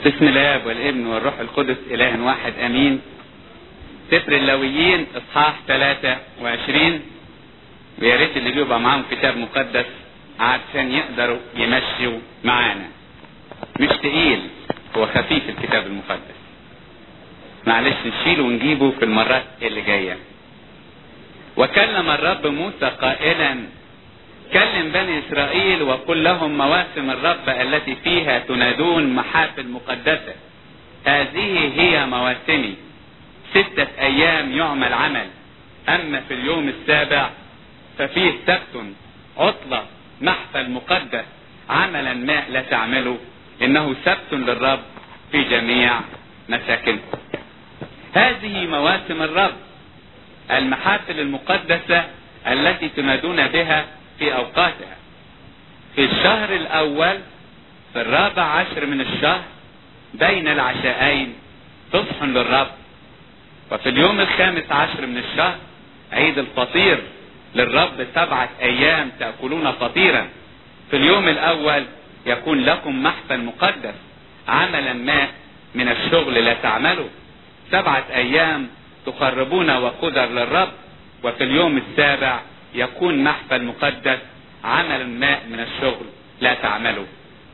بسم الله والابن والروح القدس اله واحد امين سفر اللاويين اصحاح 23 ويا ريت اللي بيبقى معاهم كتاب مقدس عشان يقدروا يمشوا معانا مش تقيل هو خفيف الكتاب المقدس معلش نشيله ونجيبه في المرات اللي جايه وكلم الرب موسى قائلا كلم بني اسرائيل وقل لهم مواسم الرب التي فيها تنادون محافل مقدسه هذه هي مواسمي سته ايام يعمل عمل اما في اليوم السابع ففيه سبت عطله محفل مقدس عملا ما لا تعمله انه سبت للرب في جميع مساكنكم هذه مواسم الرب المحافل المقدسه التي تنادون بها في اوقاتها في الشهر الاول في الرابع عشر من الشهر بين العشاءين صبح للرب وفي اليوم الخامس عشر من الشهر عيد الفطير للرب سبعة ايام تأكلون فطيرا في اليوم الاول يكون لكم محفل مقدس عملا ما من الشغل لا تعملوا سبعة ايام تقربون وقدر للرب وفي اليوم السابع يكون محفل مقدس عمل ما من الشغل لا تعمله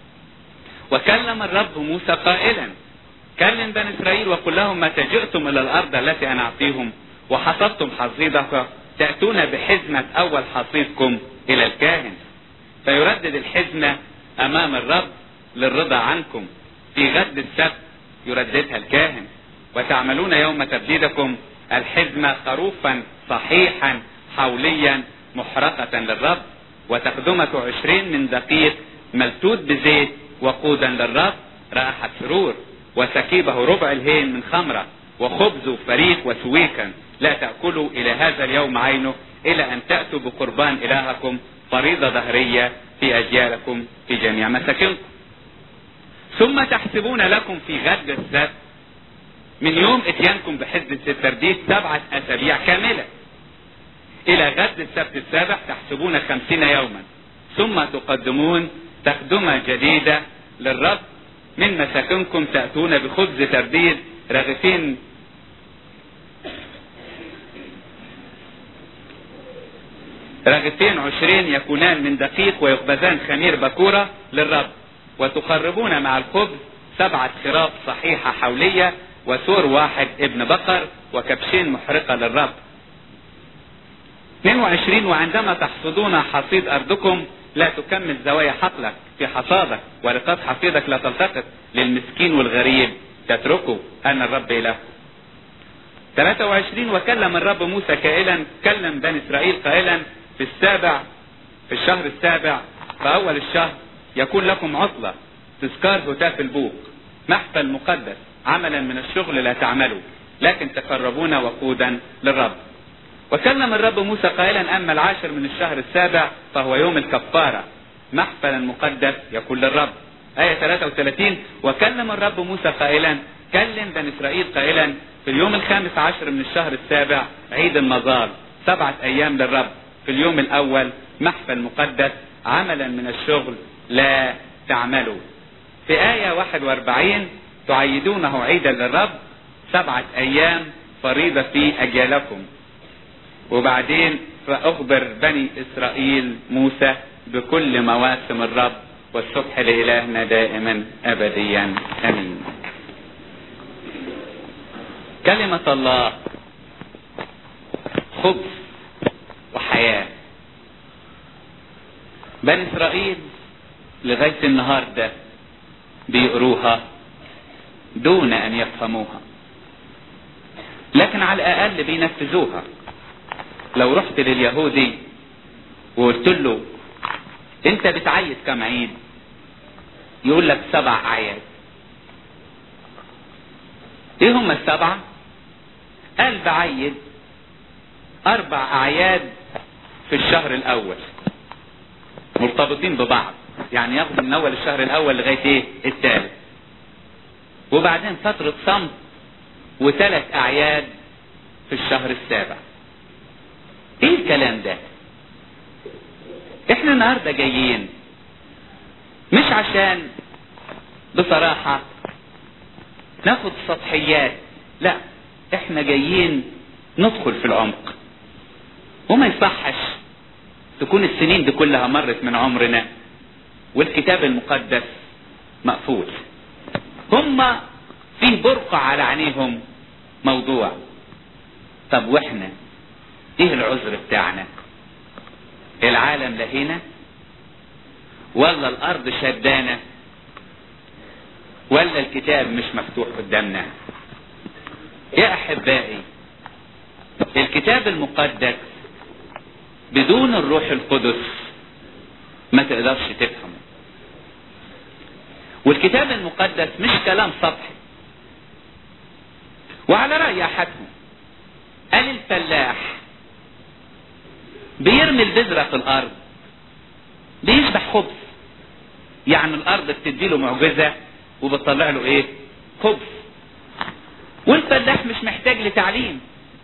وكلم الرب موسى قائلا كلم بني اسرائيل وقل لهم متى جئتم الى الارض التي انا اعطيهم وحصدتم حصيدك تاتون بحزمه اول حصيدكم الى الكاهن فيردد الحزمه امام الرب للرضا عنكم في غد السبت يرددها الكاهن وتعملون يوم تبديدكم الحزمه خروفا صحيحا حوليا محرقة للرب وتقدمة عشرين من دقيق ملتوت بزيت وقودا للرب رائحة سرور وسكيبه ربع الهين من خمرة وخبز فريق وسويكا لا تأكلوا إلى هذا اليوم عينه إلى أن تأتوا بقربان إلهكم فريضة ظهرية في أجيالكم في جميع مساكنكم ثم تحسبون لكم في غد السبت من يوم اتيانكم بحزة الترديد سبعة أسابيع كاملة إلى غد السبت السابع تحسبون خمسين يوما ثم تقدمون تقدمة جديدة للرب من مساكنكم تأتون بخبز ترديد رغفين رغفين عشرين يكونان من دقيق ويخبزان خمير بكورة للرب وتقربون مع الخبز سبعة خراف صحيحة حولية وسور واحد ابن بقر وكبشين محرقة للرب 22 وعندما تحصدون حصيد أرضكم لا تكمل زوايا حقلك في حصادك ورقات حصيدك لا تلتقط للمسكين والغريب تتركه أنا الرب إله 23 وكلم الرب موسى قائلا كلم بني إسرائيل قائلا في السابع في الشهر السابع في أول الشهر يكون لكم عطلة تذكار هتاف البوق محفل مقدس عملا من الشغل لا تعملوا لكن تقربون وقودا للرب وكلم الرب موسى قائلا اما العاشر من الشهر السابع فهو يوم الكفاره محفلا مقدس يكون للرب آية 33 وكلم الرب موسى قائلا كلم بني إسرائيل قائلا في اليوم الخامس عشر من الشهر السابع عيد المظال سبعة أيام للرب في اليوم الأول محفل مقدس عملا من الشغل لا تعملوا في آية 41 تعيدونه عيدا للرب سبعة أيام فريضة في أجيالكم وبعدين فأخبر بني إسرائيل موسى بكل مواسم الرب والصبح لإلهنا دائما أبديا أمين كلمة الله خبز وحياة بني إسرائيل لغاية النهاردة بيقروها دون أن يفهموها لكن على الأقل بينفذوها لو رحت لليهودي وقلت له انت بتعيد كم عيد يقول لك سبع اعياد ايه هم السبعة قال بعيد اربع اعياد في الشهر الاول مرتبطين ببعض يعني ياخد من اول الشهر الاول لغاية ايه الثالث وبعدين فترة صمت وثلاث اعياد في الشهر السابع ايه الكلام ده احنا النهارده جايين مش عشان بصراحة ناخد سطحيات لا احنا جايين ندخل في العمق وما يصحش تكون السنين دي كلها مرت من عمرنا والكتاب المقدس مقفول هم فيه برقع على عينيهم موضوع طب واحنا ايه العذر بتاعنا العالم لهينا ولا الارض شدانا ولا الكتاب مش مفتوح قدامنا يا احبائي الكتاب المقدس بدون الروح القدس ما تقدرش تفهمه والكتاب المقدس مش كلام سطحي وعلى رأي أحدهم قال الفلاح بيرمي البذرة في الأرض بيشبح خبز يعني الأرض بتديله معجزة وبتطلع له إيه؟ خبز والفلاح مش محتاج لتعليم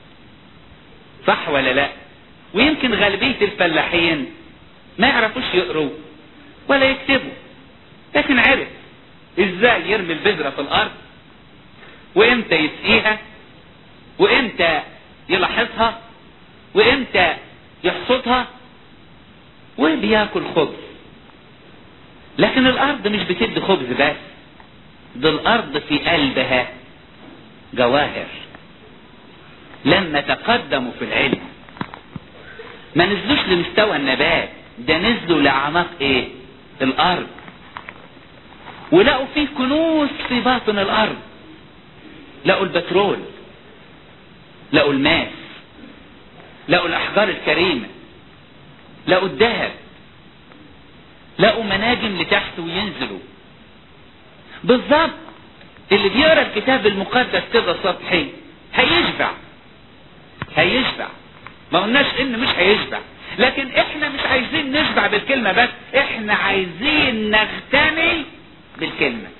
صح ولا لا؟ ويمكن غالبية الفلاحين ما يعرفوش يقروا ولا يكتبوا لكن عرف ازاي يرمي البذرة في الارض وامتى يسقيها وامتى يلاحظها وامتى يحصدها وبياكل خبز لكن الارض مش بتدي خبز بس ده الارض في قلبها جواهر لما تقدموا في العلم ما نزلوش لمستوى النبات ده نزلوا لأعماق ايه الارض ولقوا فيه كنوز في باطن الارض لقوا البترول لقوا الماس لقوا الاحجار الكريمة لقوا الذهب لقوا مناجم لتحت وينزلوا بالظبط اللي بيقرا الكتاب المقدس كده سطحي هيشبع هيشبع ما قلناش ان مش هيشبع لكن احنا مش عايزين نشبع بالكلمة بس احنا عايزين نغتني بالكلمة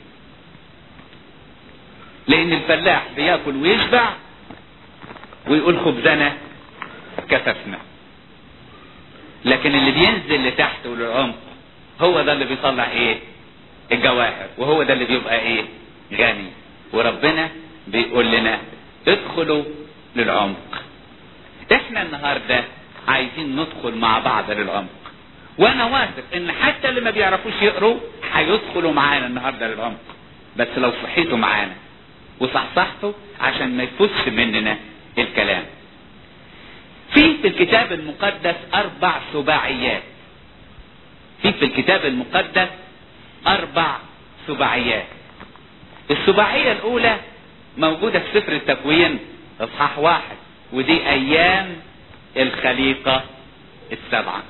لان الفلاح بياكل ويشبع ويقول خبزنا كتفنا لكن اللي بينزل لتحت وللعمق هو ده اللي بيطلع ايه الجواهر وهو ده اللي بيبقى ايه غني وربنا بيقول لنا ادخلوا للعمق احنا النهارده عايزين ندخل مع بعض للعمق وانا واثق ان حتى اللي ما بيعرفوش يقروا هيدخلوا معانا النهارده للعمق بس لو صحيتوا معانا وصحصحتوا عشان ما يفوتش مننا الكلام في في الكتاب المقدس اربع سباعيات في في الكتاب المقدس اربع سباعيات السباعية الاولى موجودة في سفر التكوين اصحاح واحد ودي ايام الخليقة السبعة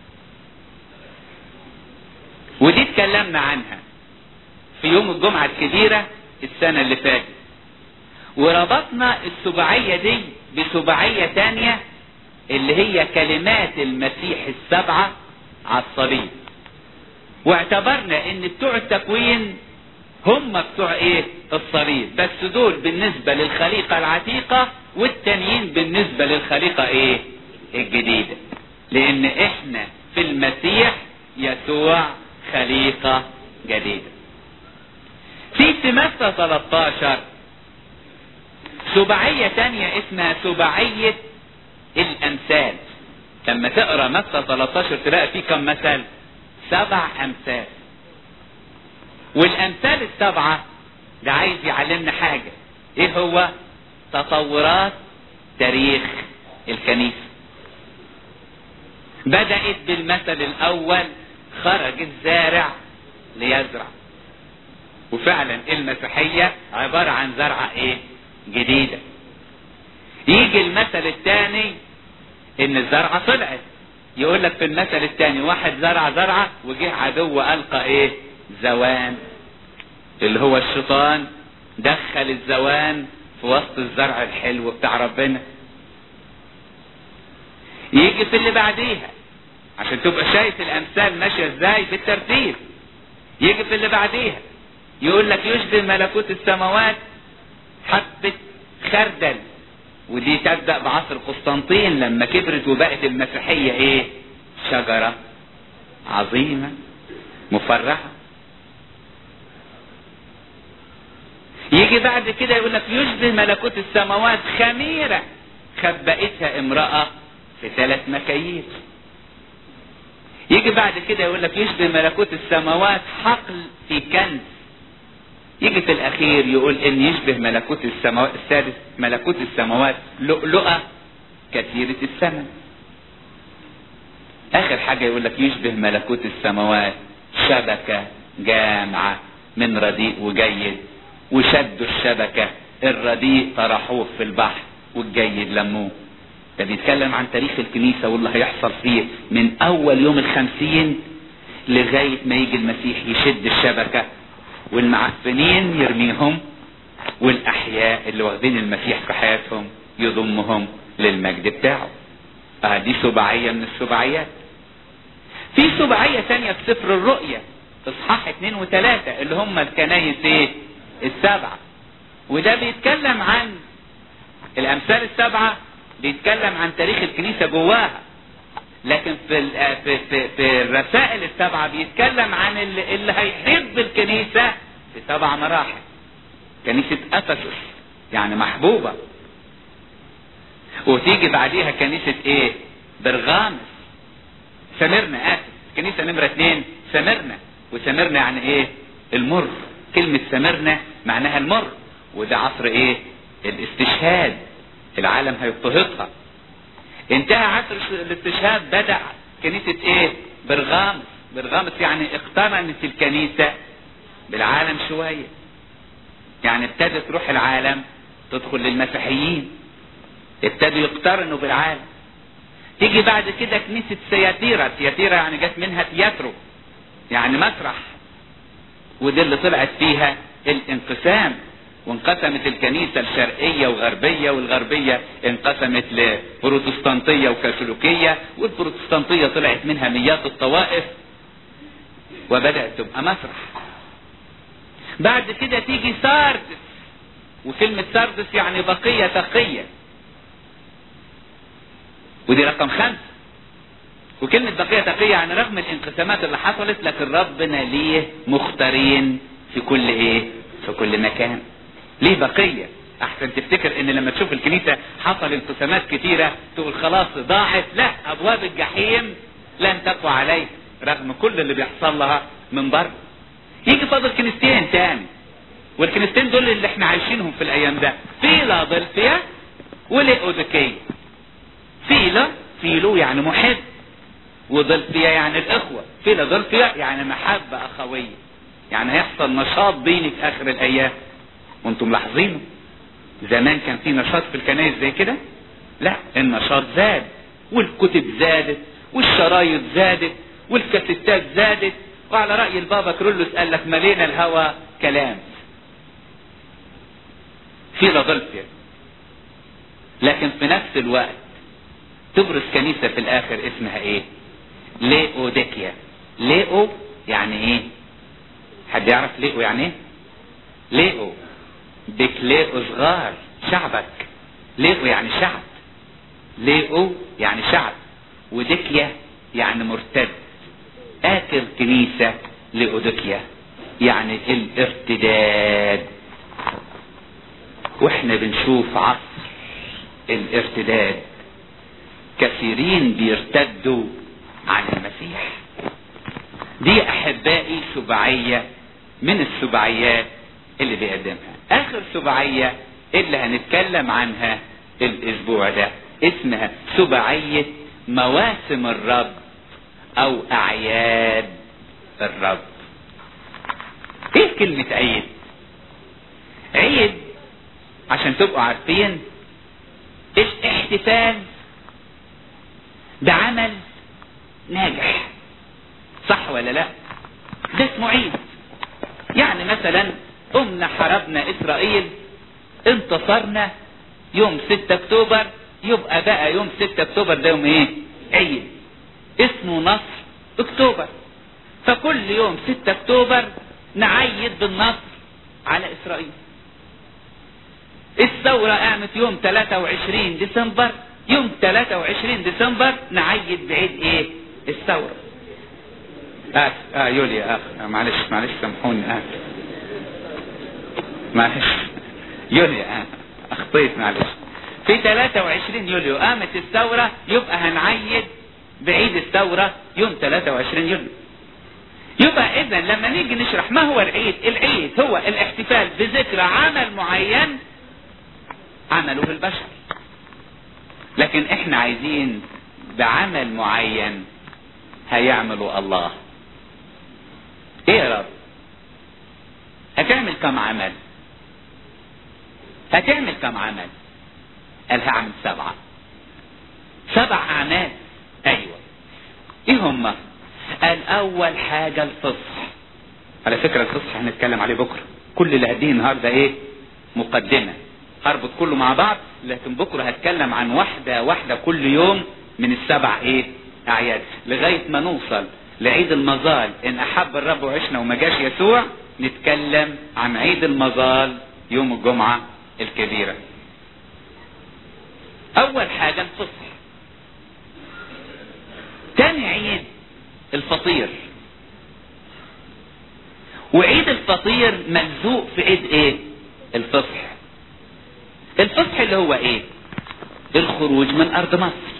ودي اتكلمنا عنها في يوم الجمعة الكبيرة السنة اللي فاتت وربطنا السباعية دي بسباعية تانية اللي هي كلمات المسيح السبعة على الصليب واعتبرنا ان بتوع التكوين هم بتوع ايه الصليب بس دول بالنسبة للخليقة العتيقة والتانيين بالنسبة للخليقة ايه الجديدة لان احنا في المسيح يسوع خليقة جديدة في سمستر 13 سباعية تانية اسمها سباعية الامثال لما تقرا متى 13 تلاقي فيه كم مثل سبع امثال والامثال السبعة ده عايز يعلمنا حاجة ايه هو تطورات تاريخ الكنيسة بدأت بالمثل الاول خرج الزارع ليزرع وفعلا المسيحية عبارة عن زرعة ايه جديدة يجي المثل الثاني ان الزرعة طلعت يقول لك في المثل الثاني واحد زرع زرعة وجه عدو القى ايه زوان اللي هو الشيطان دخل الزوان في وسط الزرع الحلو بتاع ربنا يجي في اللي بعديها عشان تبقى شايف الامثال ماشيه ازاي بالترتيب يجي في اللي بعديها يقول لك يشبه ملكوت السماوات حبة خردل ودي تبدأ بعصر قسطنطين لما كبرت وبقت المسيحية ايه شجرة عظيمة مفرحة يجي بعد كده يقول لك يشبه ملكوت السماوات خميرة خبأتها امرأة في ثلاث مكاييل يجي بعد كده يقول لك يشبه ملكوت السماوات حقل في كنز يجي في الاخير يقول ان يشبه ملكوت السماوات السادس ملكوت السماوات لؤلؤة كثيرة الثمن اخر حاجة يقول لك يشبه ملكوت السماوات شبكة جامعة من رديء وجيد وشدوا الشبكة الرديء طرحوه في البحر والجيد لموه ده بيتكلم عن تاريخ الكنيسة واللي هيحصل فيه من اول يوم الخمسين لغاية ما يجي المسيح يشد الشبكة والمعفنين يرميهم والاحياء اللي واخدين المسيح في حياتهم يضمهم للمجد بتاعه اه دي سباعية من السباعيات في سباعية ثانية في سفر الرؤيا اصحاح اثنين وثلاثة اللي هم الكنايس ايه السبعة وده بيتكلم عن الامثال السبعة بيتكلم عن تاريخ الكنيسة جواها لكن في ال- في في, في الرسائل السبعة بيتكلم عن اللي, اللي هيحب الكنيسة في سبع مراحل كنيسة افسس يعني محبوبة وتيجي بعديها كنيسة ايه برغامس سمرنا اسف كنيسة نمرة اتنين سمرنا وسمرنا يعني ايه المر كلمة سمرنا معناها المر وده عصر ايه الاستشهاد العالم هيضطهدها انتهى عصر الاستشهاد بدأ كنيسة ايه برغامس برغامس يعني اقترنت الكنيسة بالعالم شوية يعني ابتدت روح العالم تدخل للمسيحيين ابتدوا يقترنوا بالعالم تيجي بعد كده كنيسة سياتيرا سياتيرا يعني جت منها تياترو يعني مسرح ودي اللي طلعت فيها الانقسام وانقسمت الكنيسة الشرقية وغربية والغربية انقسمت لبروتستانتية وكاثوليكية والبروتستانتية طلعت منها مئات الطوائف وبدأت تبقى مسرح بعد كده تيجي ساردس وكلمة ساردس يعني بقية تقية ودي رقم خمسة وكلمة بقية تقية يعني رغم الانقسامات اللي حصلت لكن ربنا ليه مختارين في كل ايه في كل مكان ليه بقية احسن تفتكر ان لما تشوف الكنيسة حصل انقسامات كتيرة تقول خلاص ضاعت لا ابواب الجحيم لن تقوى عليه رغم كل اللي بيحصل لها من بره يجي فاضل كنيستين تاني والكنيستين دول اللي احنا عايشينهم في الايام ده فيلادلفيا وليوديكية فيلا فيلو يعني محب ودلفيا يعني الاخوة فيلادلفيا يعني محبة اخوية يعني هيحصل نشاط ديني في اخر الايام وانتم ملاحظينه زمان كان في نشاط في الكنائس زي كده لا النشاط زاد والكتب زادت والشرايط زادت والكاسيتات زادت وعلى رأي البابا كرولوس قال لك ملينا الهوى كلام فيلادلفيا لكن في نفس الوقت تبرز كنيسة في الاخر اسمها ايه ليئوديكيا ليئو يعني ايه حد يعرف ليئو يعني ايه ليئو بكليئو صغار شعبك ليئو يعني شعب ليئو يعني شعب وديكيا يعني مرتد اخر كنيسة لأوديكيا يعني الارتداد واحنا بنشوف عصر الارتداد كثيرين بيرتدوا عن المسيح دي احبائي سبعية من السبعيات اللي بيقدمها اخر سبعية اللي هنتكلم عنها الاسبوع ده اسمها سبعية مواسم الرب او اعياد الرب ايه كلمة عيد عيد عشان تبقوا عارفين ايش احتفال ده عمل ناجح صح ولا لا ده اسمه عيد يعني مثلا قمنا حاربنا اسرائيل انتصرنا يوم 6 اكتوبر يبقى بقى يوم 6 اكتوبر ده يوم ايه عيد اسمه نصر اكتوبر فكل يوم 6 اكتوبر نعيد بالنصر على اسرائيل الثورة قامت يوم 23 ديسمبر يوم 23 ديسمبر نعيد بعيد ايه الثورة آسف آه يوليا آخ آه معلش معلش سامحوني آسف معلش يوليو آه. اخطيت معلش في 23 يوليو قامت الثورة يبقى هنعيد بعيد الثورة يوم 23 يوليو يبقى اذا لما نيجي نشرح ما هو العيد العيد هو الاحتفال بذكرى عمل معين عمله البشر لكن احنا عايزين بعمل معين هيعمله الله ايه يا رب هتعمل كم عمل هتعمل كم عمل قال هعمل سبعة سبع اعمال ايوه ايه هم قال اول حاجة الفصح على فكرة الفصح هنتكلم عليه بكرة كل اللي هديه النهاردة ايه مقدمة هربط كله مع بعض لكن بكرة هتكلم عن واحدة واحدة كل يوم من السبع ايه اعياد لغاية ما نوصل لعيد المظال ان احب الرب وعشنا وما جاش يسوع نتكلم عن عيد المظال يوم الجمعة الكبيرة اول حاجة الفصح تاني عيد الفطير وعيد الفطير ملزوق في عيد ايه الفصح الفصح اللي هو ايه الخروج من ارض مصر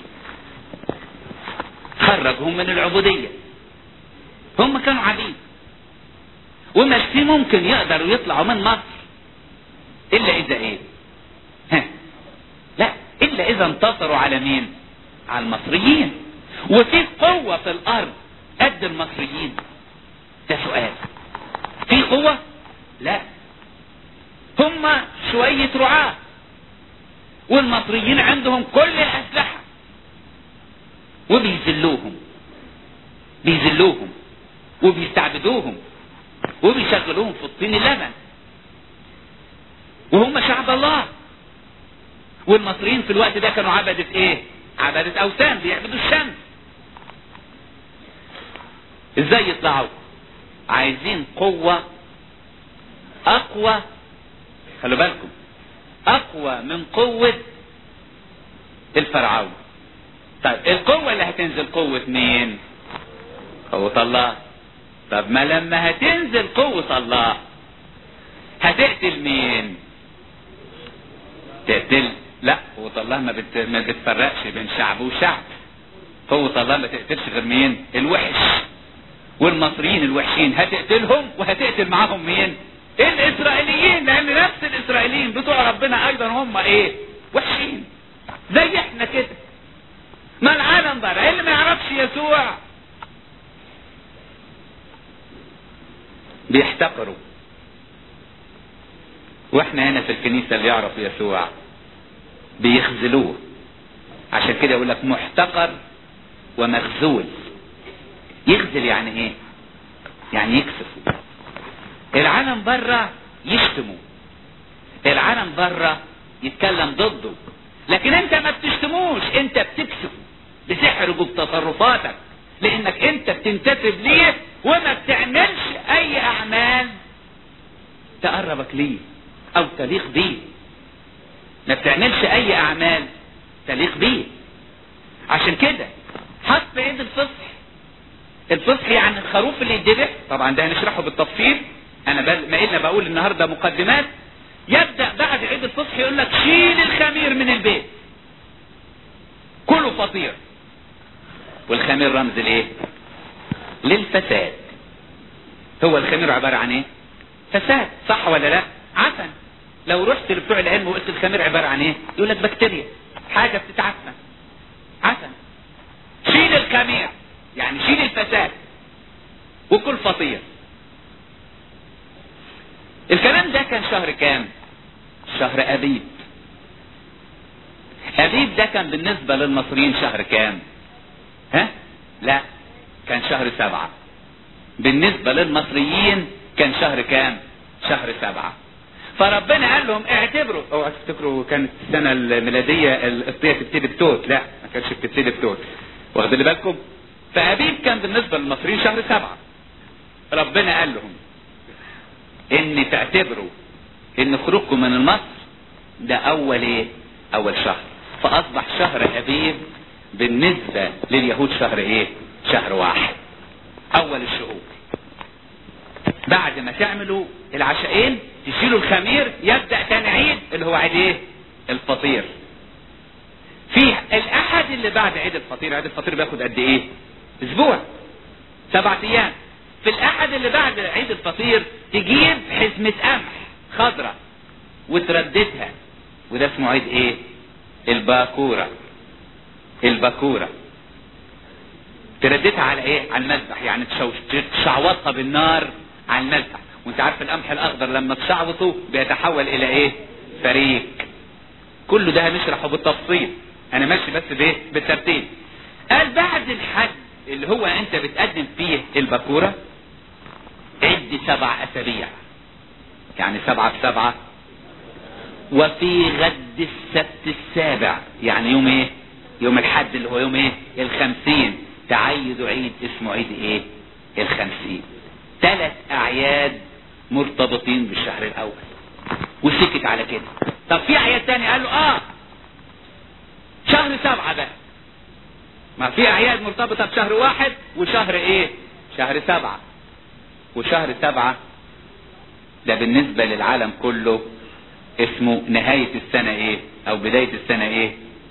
خرجهم من العبودية هم كانوا عبيد ومش في ممكن يقدروا يطلعوا من مصر الا اذا ايه ها لا الا اذا انتصروا على مين على المصريين وفي قوة في الارض قد المصريين ده سؤال في قوة لا هم شوية رعاة والمصريين عندهم كل الاسلحة وبيذلوهم بيذلوهم وبيستعبدوهم وبيشغلوهم في الطين اللبن وهم شعب الله والمصريين في الوقت ده كانوا عبدة ايه عبدة اوثان بيعبدوا الشمس ازاي يطلعوا عايزين قوة اقوى خلوا بالكم اقوى من قوة الفرعون طيب القوة اللي هتنزل قوة مين قوة الله طب ما لما هتنزل قوة الله هتقتل مين تقتل لا قوة الله ما, بت... ما بتفرقش بين شعب وشعب قوة الله ما تقتلش غير مين الوحش والمصريين الوحشين هتقتلهم وهتقتل معاهم مين الاسرائيليين لان نفس الاسرائيليين بتوع ربنا ايضا هم ايه وحشين زي احنا كده ما العالم بره اللي ما يعرفش يسوع بيحتقروا واحنا هنا في الكنيسة اللي يعرف يسوع بيخذلوه عشان كده يقول لك محتقر ومخذول يخذل يعني ايه يعني يكسف العالم بره يشتموا العالم بره يتكلم ضده لكن انت ما بتشتموش انت بتكسفه بتحرجه بتصرفاتك لانك انت بتنتسب ليه وما بتعملش اي اعمال تقربك ليه او تليق بيه ما بتعملش اي اعمال تليق بيه عشان كده حط عيد الفصح الفصح يعني الخروف اللي يتذبح طبعا ده هنشرحه بالتفصيل انا بل... ما إلا بقول النهارده مقدمات يبدا بعد عيد الفصح يقول لك شيل الخمير من البيت كله فطير والخمير رمز الايه للفساد هو الخمير عباره عن ايه فساد صح ولا لا عفن لو رحت لبتوع العلم وقلت الخمير عباره عن ايه يقول لك بكتيريا حاجه بتتعفن عفن شيل الخمير يعني شيل الفساد وكل فطير الكلام ده كان شهر كام شهر ابيب ابيب ده كان بالنسبة للمصريين شهر كام ها لا كان شهر سبعة بالنسبة للمصريين كان شهر كام شهر سبعة فربنا قال لهم اعتبروا اوعى تفتكروا كانت السنة الميلادية القبطية تبتدي بتوت لا ما كانتش بتبتدي بتوت واخدين بالكم فابيب كان بالنسبة للمصريين شهر سبعة ربنا قال لهم ان تعتبروا ان خروجكم من مصر ده اول ايه اول شهر فاصبح شهر ابيب بالنسبة لليهود شهر ايه شهر واحد اول الشهور بعد ما تعملوا العشاءين تشيلوا الخمير يبدأ تاني عيد اللي هو عيد ايه الفطير في الاحد اللي بعد عيد الفطير عيد الفطير بياخد قد ايه اسبوع سبعة ايام في الاحد اللي بعد عيد الفطير تجيب حزمة قمح خضرة وترددها وده اسمه عيد ايه الباكورة الباكورة ترددها على ايه على المذبح يعني تشعوطها بالنار على المذبح وانت عارف القمح الاخضر لما تشعوطه بيتحول الى ايه فريك كله ده هنشرحه بالتفصيل انا ماشي بس بايه بالترتيب قال بعد الحد اللي هو انت بتقدم فيه الباكورة عد سبع اسابيع يعني سبعة في سبعة وفي غد السبت السابع يعني يوم ايه يوم الحد اللي هو يوم ايه الخمسين تعيد عيد اسمه عيد ايه الخمسين ثلاث اعياد مرتبطين بالشهر الاول وسكت على كده طب في اعياد تاني قال له اه شهر سبعة بقى ما في اعياد مرتبطة بشهر واحد وشهر ايه شهر سبعة وشهر سبعة ده بالنسبة للعالم كله اسمه نهاية السنة ايه او بداية السنة ايه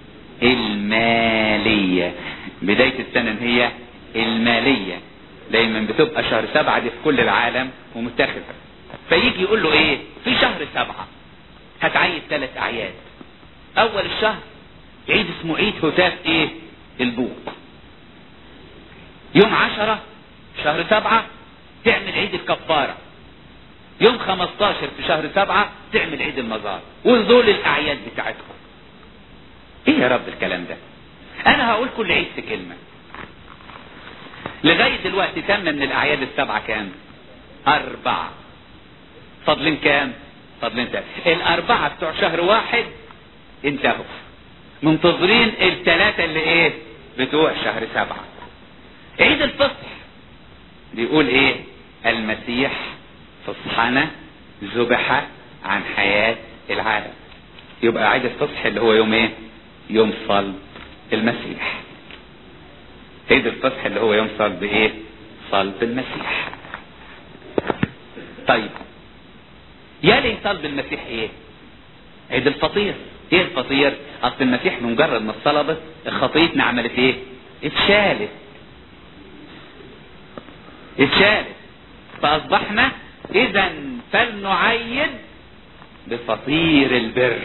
المالية بداية السنة هي المالية دايما بتبقى شهر سبعة دي في كل العالم ومتخذة فيجي يقول له ايه في شهر سبعة هتعيد ثلاث اعياد اول الشهر عيد اسمه عيد هتاف ايه البوق يوم عشرة شهر سبعة تعمل عيد الكفارة يوم 15 في شهر سبعة تعمل عيد المزار ودول الاعياد بتاعتكم ايه يا رب الكلام ده انا هقول كل عيد في كلمة لغاية دلوقتي تم من الاعياد السبعة كام اربعة فاضلين كام فاضلين تلاتة الاربعة بتوع شهر واحد انتهوا منتظرين الثلاثة اللي ايه بتوع شهر سبعة عيد الفصح بيقول ايه المسيح فصحنا ذبح عن حياة العالم يبقى عيد الفصح اللي هو يوم ايه يوم صلب المسيح عيد الفصح اللي هو يوم صلب ايه صلب المسيح طيب يلي صلب المسيح ايه عيد الفطير ايه الفطير اصل المسيح بمجرد ما اتصلبت خطيتنا عملت ايه اتشالت اتشالت فاصبحنا اذا فلنعيد بفطير البر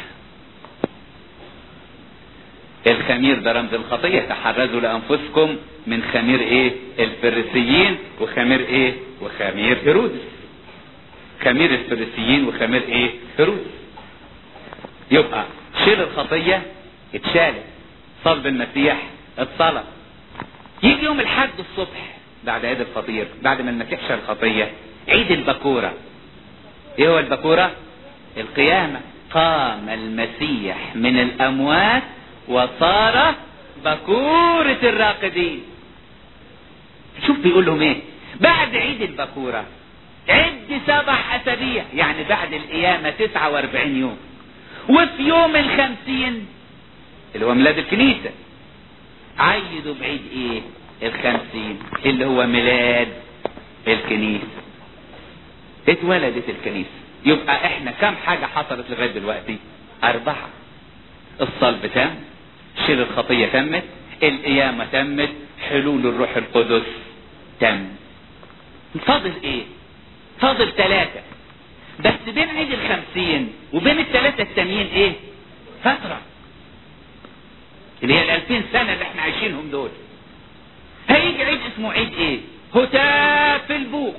الخمير ده رمز الخطيه تحرزوا لانفسكم من خمير ايه الفريسيين وخمير ايه وخمير هيرودس خمير الفريسيين وخمير ايه هيرودس يبقى شيل الخطيه اتشالت صلب المسيح اتصلب يجي يوم الحد الصبح بعد عيد الفطير بعد ما المسيح شال الخطيه عيد البكوره ايه هو البكوره القيامه قام المسيح من الاموات وصار بكورة الراقدين شوف بيقول لهم ايه بعد عيد البكورة عد سبع اسابيع يعني بعد القيامة تسعة واربعين يوم وفي يوم الخمسين اللي هو ميلاد الكنيسة عيدوا بعيد ايه الخمسين اللي هو ميلاد الكنيسة اتولدت الكنيسة يبقى احنا كم حاجة حصلت لغاية دلوقتي اربعة الصلب تم شيل الخطية تمت القيامة تمت حلول الروح القدس تم فاضل ايه فاضل ثلاثة بس بين عيد الخمسين وبين الثلاثة التانيين ايه فترة اللي هي الالفين سنة اللي احنا عايشينهم دول هيجي عيد اسمه عيد ايه هتاف البوق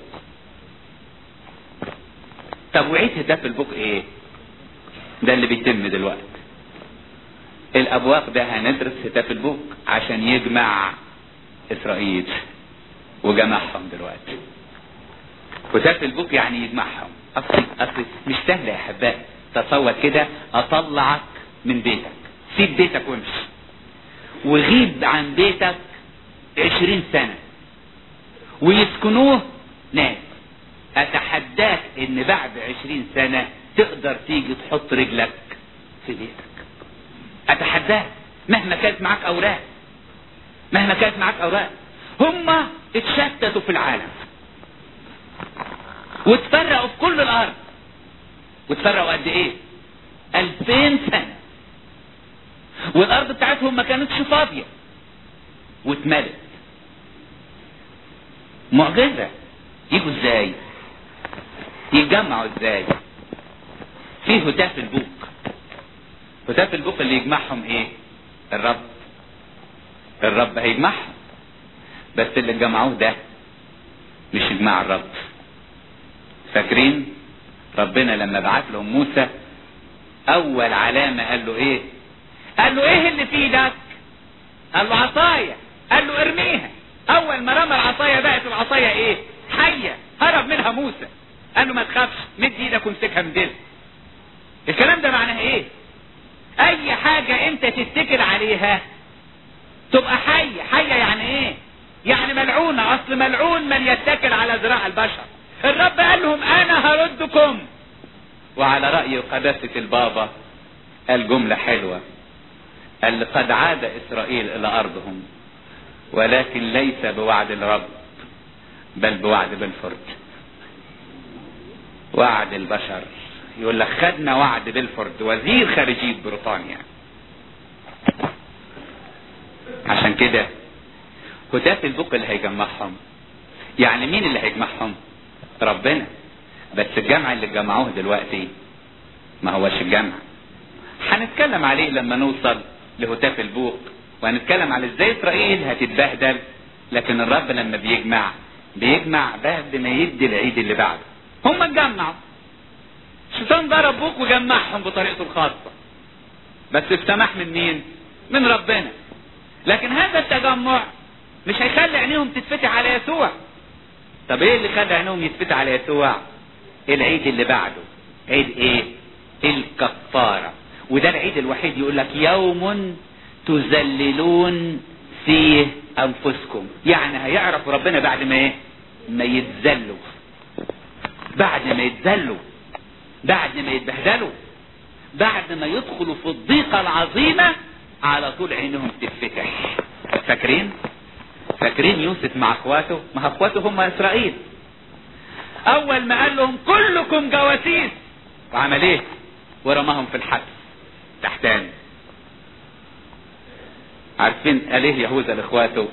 طب وعيد هتاف البوق ايه ده اللي بيتم دلوقتي الابواق ده هندرس هتاف البوق عشان يجمع اسرائيل وجمعهم دلوقتي هتاف البوق يعني يجمعهم اصل اصل مش سهله يا حبايبي تصور كده اطلعك من بيتك سيب بيتك وامشي وغيب عن بيتك عشرين سنة ويسكنوه ناس اتحداك ان بعد عشرين سنة تقدر تيجي تحط رجلك في بيتك اتحداك مهما كانت معاك اوراق مهما كانت معاك اوراق هم اتشتتوا في العالم واتفرقوا في كل الارض وتفرقوا قد ايه الفين سنة والارض بتاعتهم ما كانتش فاضية واتملت معجزة يجوا ازاي يتجمعوا ازاي في هتاف البوق هتاف البوق اللي يجمعهم ايه الرب الرب هيجمعهم بس اللي جمعوه ده مش اجماع الرب فاكرين ربنا لما بعت لهم موسى اول علامة قال له ايه قال له ايه اللي في ايدك قال له عصاية قال له ارميها اول ما رمى العصاية بقت العصاية ايه حية هرب منها موسى قال له ما تخافش مد ايدك وامسكها من دل الكلام ده معناه ايه اي حاجة انت تتكل عليها تبقى حية حية يعني ايه يعني ملعونة اصل ملعون من يتكل على ذراع البشر الرب قال لهم انا هردكم وعلى رأي قداسة البابا قال جملة حلوة قال قد عاد اسرائيل الى ارضهم ولكن ليس بوعد الرب بل بوعد بلفورد وعد البشر يقول لك خدنا وعد بلفورد وزير خارجية بريطانيا عشان كده هتاف البوق اللي هيجمعهم يعني مين اللي هيجمعهم ربنا بس الجمع اللي جمعوه دلوقتي ما هوش الجمع هنتكلم عليه لما نوصل لهتاف البوق وهنتكلم على ازاي اسرائيل هتتبهدل لكن الرب لما بيجمع بيجمع بعد ما يدي العيد اللي بعده هم اتجمعوا الشيطان ضرب بوق وجمعهم بطريقته الخاصة بس السماح من مين من ربنا لكن هذا التجمع مش هيخلي عينيهم تتفتح على يسوع طب ايه اللي خلى عينيهم يتفتح على يسوع العيد اللي بعده عيد ايه الكفارة وده العيد الوحيد يقول لك يوم تذللون فيه انفسكم يعني هيعرفوا ربنا بعد ما ايه ما يتذلوا بعد ما يتذلوا بعد ما يتبهدلوا بعد ما يدخلوا في الضيقة العظيمة على طول عينهم تتفتح فاكرين فاكرين يوسف مع اخواته مع اخواته هم اسرائيل اول ما قال لهم كلكم جواسيس وعمل ايه ورماهم في الحبس تحتاني عارفين قال ايه يهوذا لاخواته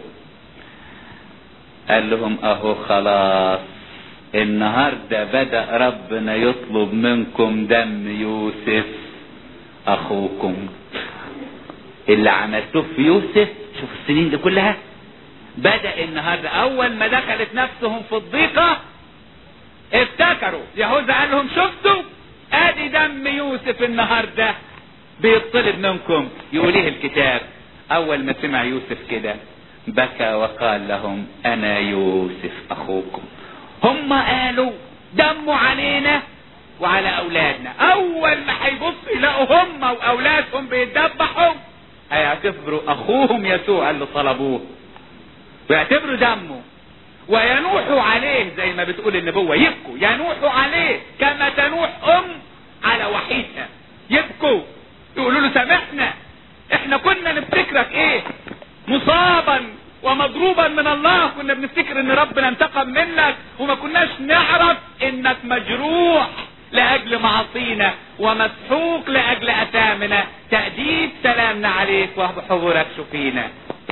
قال لهم اهو خلاص النهارده بدا ربنا يطلب منكم دم يوسف اخوكم اللي عملتوه في يوسف شوف السنين دي كلها بدا النهارده اول ما دخلت نفسهم في الضيقه افتكروا يهوذا قال لهم شفتوا ادي دم يوسف النهارده بيطلب منكم يقول ايه الكتاب اول ما سمع يوسف كده بكى وقال لهم انا يوسف اخوكم هم قالوا دموا علينا وعلى اولادنا اول ما هيبص يلاقوا هم واولادهم بيتذبحوا هيعتبروا اخوهم يسوع اللي طلبوه ويعتبروا دمه وينوحوا عليه زي ما بتقول النبوة يبكوا ينوحوا عليه كما تنوح ام على وحيدها يبكوا يقولوا له سامحنا احنا كنا نفتكرك ايه مصابا ومضروبا من الله كنا بنفتكر ان ربنا انتقم منك وما كناش نعرف انك مجروح لاجل معاصينا ومسحوق لاجل اثامنا تأديب سلامنا عليك وبحضورك شفينا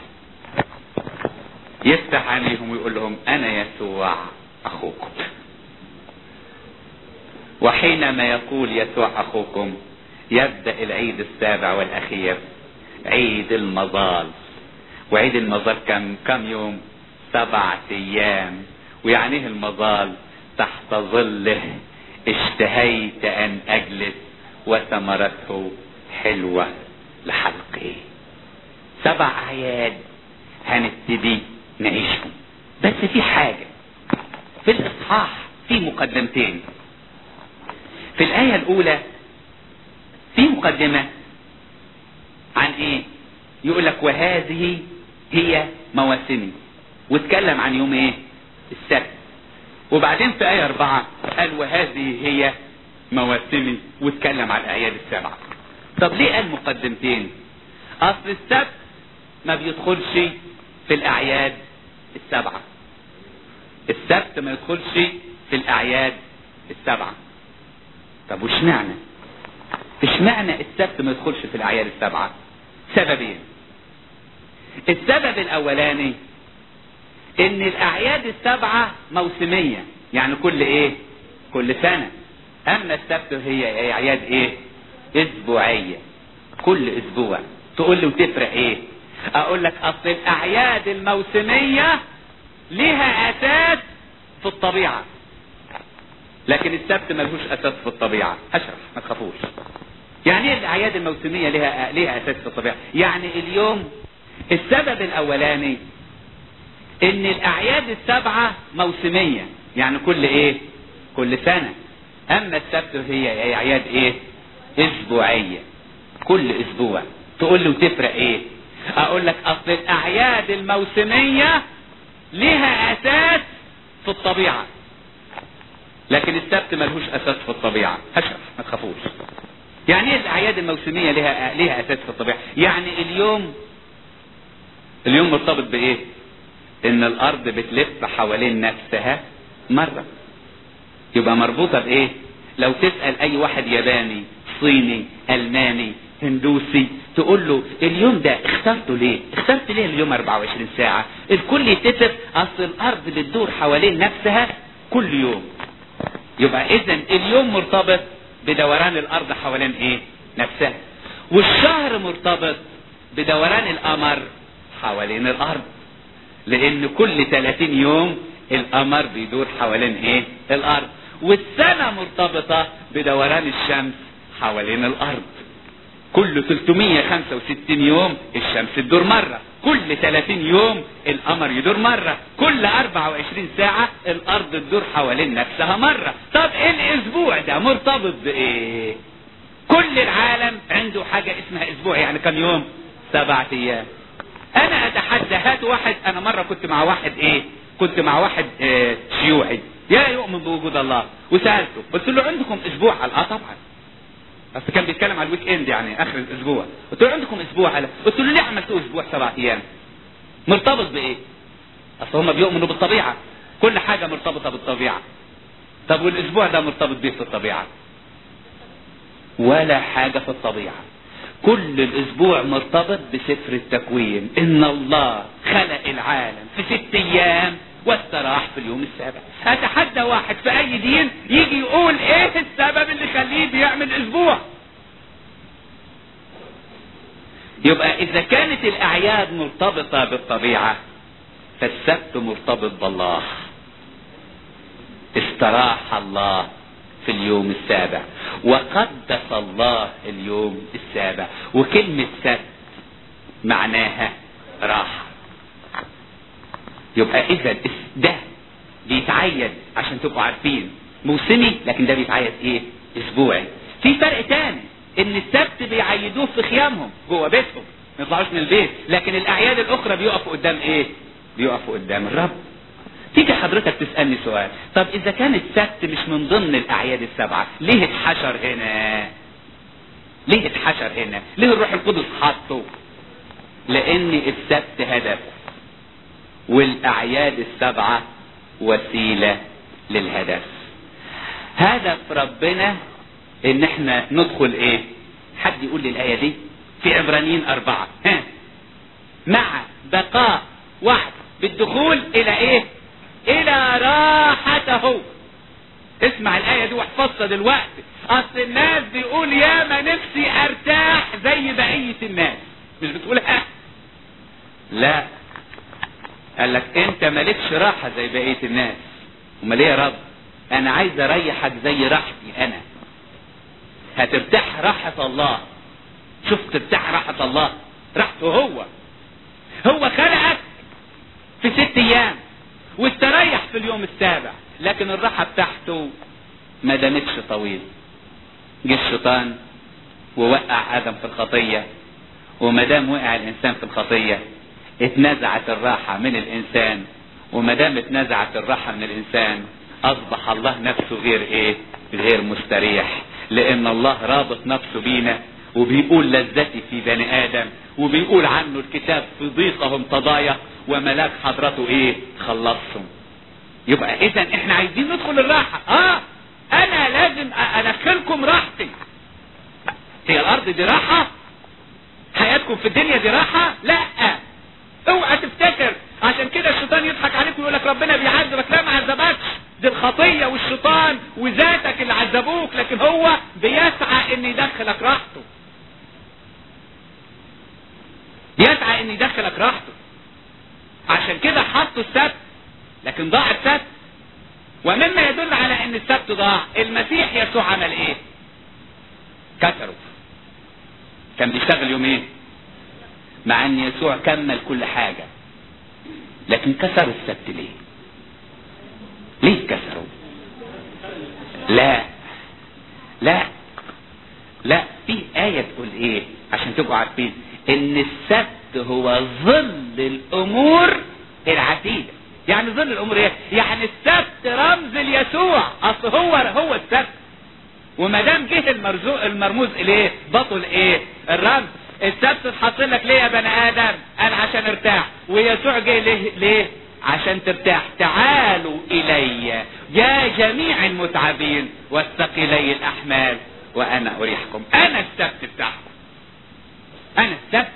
يفتح عليهم ويقول لهم انا يسوع اخوكم وحينما يقول يسوع اخوكم يبدأ العيد السابع والاخير عيد المظال وعيد المظال كم كم يوم سبعة ايام ويعنيه المظال تحت ظله اشتهيت ان اجلس وثمرته حلوة لحلقي سبع اعياد هنبتدي نعيشهم بس في حاجة في الاصحاح في مقدمتين في الاية الاولى في مقدمة عن ايه يقول لك وهذه هي مواسمي واتكلم عن يوم ايه السبت وبعدين في آية أربعة قال وهذه هي مواسمي واتكلم عن الأعياد السبعة طب ليه قال مقدمتين أصل السبت ما بيدخلش في الأعياد السبعة السبت ما يدخلش في الأعياد السبعة طب واشمعنى اشمعنى السبت ما يدخلش في الاعياد السبعه سببين السبب الاولاني ان الاعياد السبعه موسميه يعني كل ايه كل سنه اما السبت هي اعياد ايه اسبوعيه كل اسبوع تقول لي وتفرق ايه اقول لك اصل الاعياد الموسميه لها اساس في الطبيعه لكن السبت ملهوش اساس في الطبيعه اشرح ما تخافوش يعني ايه الاعياد الموسميه لها لها اساس في الطبيعه يعني اليوم السبب الاولاني ان الاعياد السبعه موسميه يعني كل ايه كل سنه اما السبت هي اعياد ايه اسبوعيه كل اسبوع تقول لي وتفرق ايه اقول لك اصل الاعياد الموسميه لها اساس في الطبيعه لكن السبت ملهوش اساس في الطبيعه اشرح ما تخافوش يعني ايه الاعياد الموسميه لها لها اساس في الطبيعه يعني اليوم اليوم مرتبط بايه ان الارض بتلف حوالين نفسها مره يبقى مربوطه بايه لو تسال اي واحد ياباني صيني الماني هندوسي تقول له اليوم ده اخترته ليه اخترت ليه اليوم 24 ساعة الكل يتفق اصل الارض بتدور حوالين نفسها كل يوم يبقى اذا اليوم مرتبط بدوران الارض حوالين ايه نفسها والشهر مرتبط بدوران القمر حوالين الارض لان كل 30 يوم القمر بيدور حوالين ايه الارض والسنة مرتبطة بدوران الشمس حوالين الارض كل 365 يوم الشمس تدور مرة كل 30 يوم القمر يدور مرة كل 24 ساعة الارض تدور حوالين نفسها مرة طب الاسبوع ده مرتبط بايه كل العالم عنده حاجة اسمها اسبوع يعني كم يوم سبعة ايام انا اتحدى هات واحد انا مرة كنت مع واحد ايه كنت مع واحد اه شيوعي يا يؤمن بوجود الله وسألته قلت له عندكم اسبوع قال اه طبعا بس كان بيتكلم على الويك اند يعني اخر الاسبوع قلت له عندكم اسبوع على قلت له ليه عملتوه اسبوع سبع ايام مرتبط بايه اصل هم بيؤمنوا بالطبيعه كل حاجه مرتبطه بالطبيعه طب والاسبوع ده مرتبط بيه في الطبيعه ولا حاجه في الطبيعه كل الاسبوع مرتبط بسفر التكوين ان الله خلق العالم في ست ايام واستراح في اليوم السابع اتحدى واحد في اي دين يجي يقول ايه السبب اللي يخليه بيعمل اسبوع يبقى اذا كانت الاعياد مرتبطة بالطبيعة فالسبت مرتبط بالله استراح الله في اليوم السابع وقدس الله اليوم السابع وكلمة سبت معناها راحة يبقى اذا ده بيتعيد عشان تبقوا عارفين موسمي لكن ده بيتعيد ايه اسبوعي في فرق تاني ان السبت بيعيدوه في خيامهم جوه بيتهم ما يطلعوش من البيت لكن الاعياد الاخرى بيقفوا قدام ايه بيقفوا قدام الرب تيجي حضرتك تسالني سؤال طب اذا كان السبت مش من ضمن الاعياد السبعه ليه اتحشر هنا ليه اتحشر هنا ليه الروح القدس حاطه لان السبت هدف والاعياد السبعه وسيله للهدف هدف ربنا ان احنا ندخل ايه حد يقول لي الايه دي في عبرانيين اربعه ها مع بقاء وعد بالدخول الى ايه الى راحته اسمع الايه دي واحفظها دلوقتي اصل الناس بيقول يا ما نفسي ارتاح زي بقيه الناس مش بتقولها لا قال لك انت مالكش راحه زي بقيه الناس امال ايه يا رب انا عايز اريحك زي راحتي انا هترتاح راحه الله شوف ترتاح راحه الله راحته هو هو خلقك في ست ايام واستريح في اليوم السابع لكن الراحه بتاعته ما دامتش طويل جه الشيطان ووقع ادم في الخطيه وما دام وقع الانسان في الخطيه اتنزعت الراحة من الإنسان وما دام اتنزعت الراحة من الإنسان أصبح الله نفسه غير إيه؟ غير مستريح لأن الله رابط نفسه بينا وبيقول لذتي في بني آدم وبيقول عنه الكتاب في ضيقهم تضايق وملاك حضرته إيه؟ خلصهم يبقى إذا إحنا عايزين ندخل الراحة آه انا لازم ادخلكم راحتي هي الارض دي راحة حياتكم في الدنيا دي راحة لا اوعى تفتكر عشان كده الشيطان يضحك عليك ويقول لك ربنا بيعذبك لا ما عذبكش دي الخطية والشيطان وذاتك اللي عذبوك لكن هو بيسعى ان يدخلك راحته يسعى ان يدخلك راحته عشان كده حطوا السبت لكن ضاع السبت ومما يدل على ان السبت ضاع المسيح يسوع عمل ايه كسره كان بيشتغل يومين مع ان يسوع كمل كل حاجة لكن كسروا السبت ليه ليه كسروا لا لا لا في آية تقول ايه عشان تبقوا عارفين ان السبت هو ظل الامور العتيدة يعني ظل الامور ايه يعني السبت رمز ليسوع اصل هو هو السبت وما دام جه المرزوق المرموز اليه بطل ايه الرمز السبت اتحط لك ليه يا بني ادم قال عشان ارتاح ويسوع جه ليه ليه عشان ترتاح تعالوا الي يا جميع المتعبين والثقلي الاحمال وانا اريحكم انا السبت بتاعكم انا السبت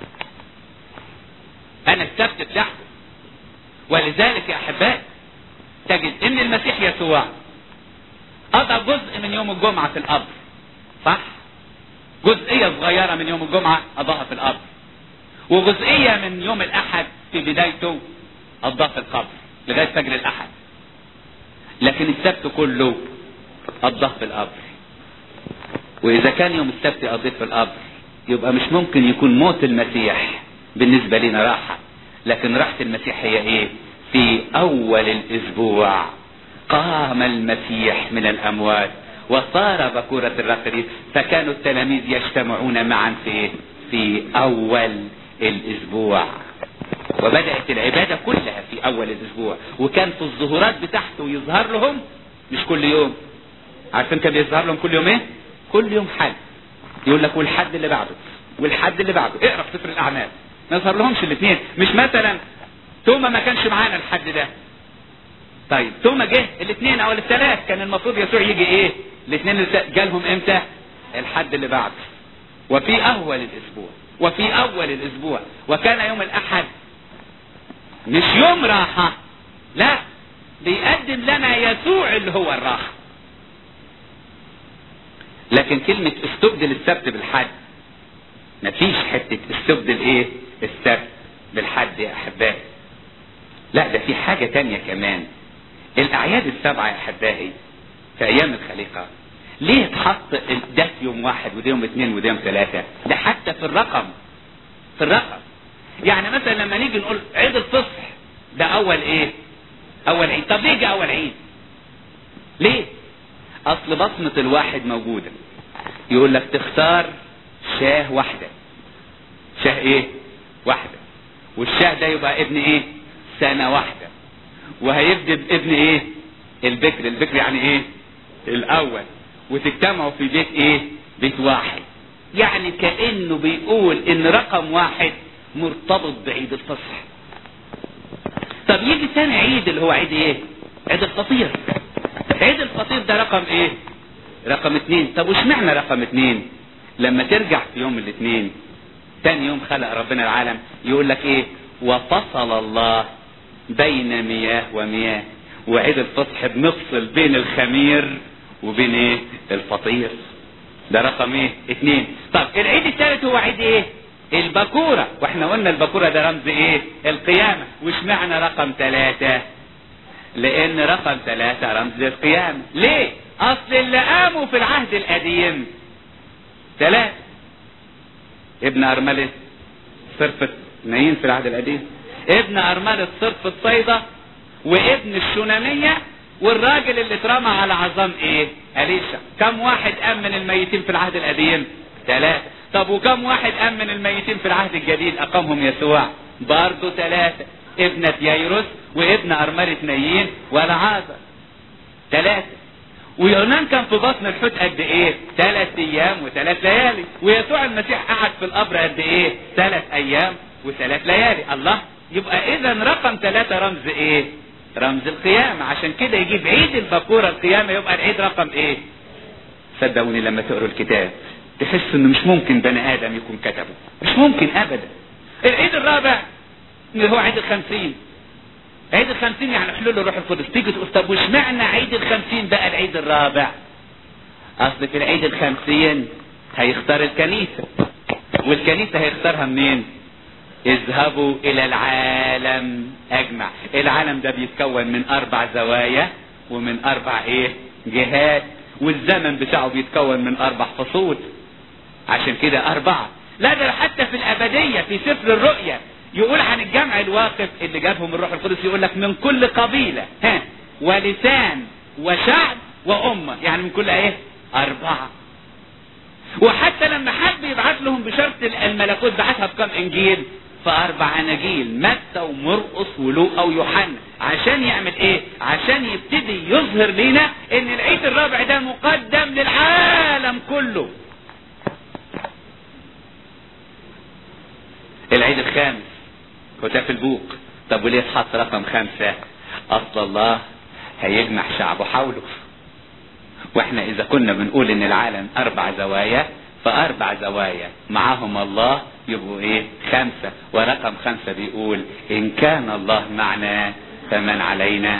انا السبت بتاعكم ولذلك يا احبائي تجد ان المسيح يسوع قضى جزء من يوم الجمعة في القبر صح جزئية صغيرة من يوم الجمعة قضاها في القبر وجزئية من يوم الأحد في بدايته قضاها في القبر لغاية فجر الأحد لكن السبت كله قضاه في القبر وإذا كان يوم السبت قضيت في القبر يبقى مش ممكن يكون موت المسيح بالنسبة لنا راحة لكن راحة المسيح هي ايه في أول الأسبوع قام المسيح من الأموات وصار بكورة الرقري فكانوا التلاميذ يجتمعون معا في في أول الأسبوع وبدأت العبادة كلها في أول الأسبوع وكان في الظهورات بتاعته يظهر لهم مش كل يوم عارفين كان بيظهر لهم كل يوم ايه كل يوم حد يقول لك والحد اللي بعده والحد اللي بعده اقرا في سفر الاعمال ما يظهر لهمش الاثنين مش مثلا توما ما كانش معانا الحد ده طيب توما جه الاثنين او الثلاث كان المفروض يسوع يجي ايه الاثنين جالهم امتى الحد اللي بعده وفي اول الاسبوع وفي اول الاسبوع وكان يوم الاحد مش يوم راحة لا بيقدم لنا يسوع اللي هو الراحة لكن كلمة استبدل السبت بالحد مفيش حتة استبدل ايه السبت بالحد يا احبائي لا ده في حاجة تانية كمان الاعياد السبعة يا احبائي في ايام الخليقة ليه اتحط ده في يوم واحد وده يوم اثنين وده يوم ثلاثة ده حتى في الرقم في الرقم يعني مثلا لما نيجي نقول عيد الفصح ده اول ايه اول عيد طب ليه جه اول عيد ليه اصل بصمة الواحد موجودة يقول لك تختار شاه واحدة شاه ايه واحدة والشاه ده يبقى ابن ايه سنة واحدة وهيبدأ بابن ايه البكر البكر يعني ايه الاول وتجتمعوا في بيت ايه بيت واحد يعني كأنه بيقول ان رقم واحد مرتبط بعيد الفصح طب يجي ثاني عيد اللي هو عيد ايه عيد الفطير عيد الفطير ده رقم ايه رقم اتنين طب وش معنى رقم اتنين لما ترجع في يوم الاثنين تاني يوم خلق ربنا العالم يقول لك ايه وفصل الله بين مياه ومياه وعيد الفصح بنفصل بين الخمير وبين ايه الفطير ده رقم ايه اتنين طب العيد الثالث هو عيد ايه البكورة واحنا قلنا البكورة ده رمز ايه القيامة وش معنى رقم ثلاثة لان رقم ثلاثة رمز القيامة ليه اصل اللي قاموا في العهد القديم ثلاثة ابن ارملة صرفة نايين في العهد القديم ابن ارملة صرفة صيدا وابن الشونامية والراجل اللي اترمى على عظام ايه اليشا كم واحد قام من الميتين في العهد القديم ثلاثة طب وكم واحد قام من الميتين في العهد الجديد اقامهم يسوع برضه ثلاثة ابنة ييروس وابن ارملة نايين والعازر ثلاثة ويونان كان في بطن الحوت قد ايه ثلاث ايام وثلاث ليالي ويسوع المسيح قعد في القبر قد ايه ثلاث ايام وثلاث ليالي الله يبقى اذا رقم ثلاثة رمز ايه رمز القيامة عشان كده يجيب عيد البكورة القيامة يبقى العيد رقم ايه صدقوني لما تقروا الكتاب تحس انه مش ممكن بني ادم يكون كتبه مش ممكن ابدا العيد الرابع اللي هو عيد الخمسين عيد الخمسين يعني حلول الروح القدس تيجي تقول طب وش معنى عيد الخمسين بقى العيد الرابع اصل في العيد الخمسين هيختار الكنيسة والكنيسة هيختارها منين اذهبوا الى العالم اجمع العالم ده بيتكون من اربع زوايا ومن اربع ايه جهات والزمن بتاعه بيتكون من اربع فصول عشان كده اربعة لا ده حتى في الابدية في سفر الرؤيا يقول عن الجمع الواقف اللي جابهم الروح القدس يقول لك من كل قبيلة ها ولسان وشعب وامة يعني من كل ايه اربعة وحتى لما حب يبعث لهم بشرط الملكوت بعثها بكم انجيل فاربع اناجيل متى ومرقس ولوقا ويوحنا عشان يعمل ايه عشان يبتدي يظهر لنا ان العيد الرابع ده مقدم للعالم كله العيد الخامس هتاف البوق طب وليه اتحط رقم خمسة اصل الله هيجمع شعبه حوله واحنا اذا كنا بنقول ان العالم اربع زوايا فاربع زوايا معهم الله يبقوا ايه خمسة ورقم خمسة بيقول ان كان الله معنا فمن علينا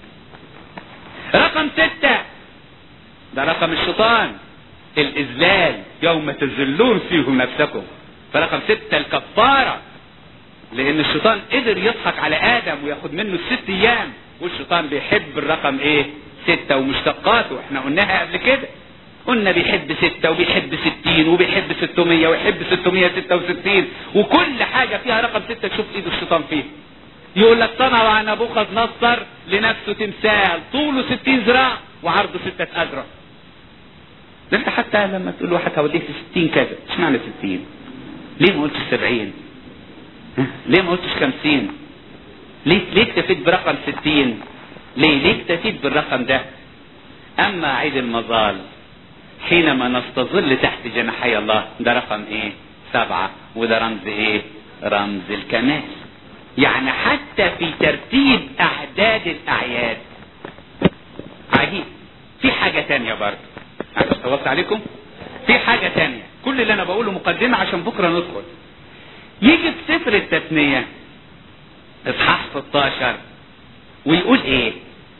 رقم ستة ده رقم الشيطان الاذلال يوم تذلون فيهم نفسكم فرقم ستة الكفارة لان الشيطان قدر يضحك على ادم وياخد منه الست ايام والشيطان بيحب الرقم ايه ستة ومشتقاته احنا قلناها قبل كده قلنا بيحب ستة وبيحب ستين وبيحب ستمية ويحب ستمية ستة وستين وكل حاجة فيها رقم ستة تشوف ايد الشيطان فيه يقول لك صنع نبوخذ نصر لنفسه تمثال طوله ستين ذراع وعرضه ستة أذرع ده انت حتى لما تقول واحد هوديه في ستين كذا اشمعنى ستين ليه ما قلتش سبعين ليه ما قلتش خمسين ليه ليه اكتفيت برقم ستين ليه ليه اكتفيت بالرقم ده اما عيد المظال حينما نستظل تحت جناحي الله ده رقم ايه سبعة وده رمز ايه رمز الكمال يعني حتى في ترتيب اعداد الاعياد عجيب في حاجة تانية برضه عشان طولت عليكم في حاجة تانية كل اللي انا بقوله مقدمة عشان بكرة ندخل يجي في سفر التثنية اصحاح 16 ويقول ايه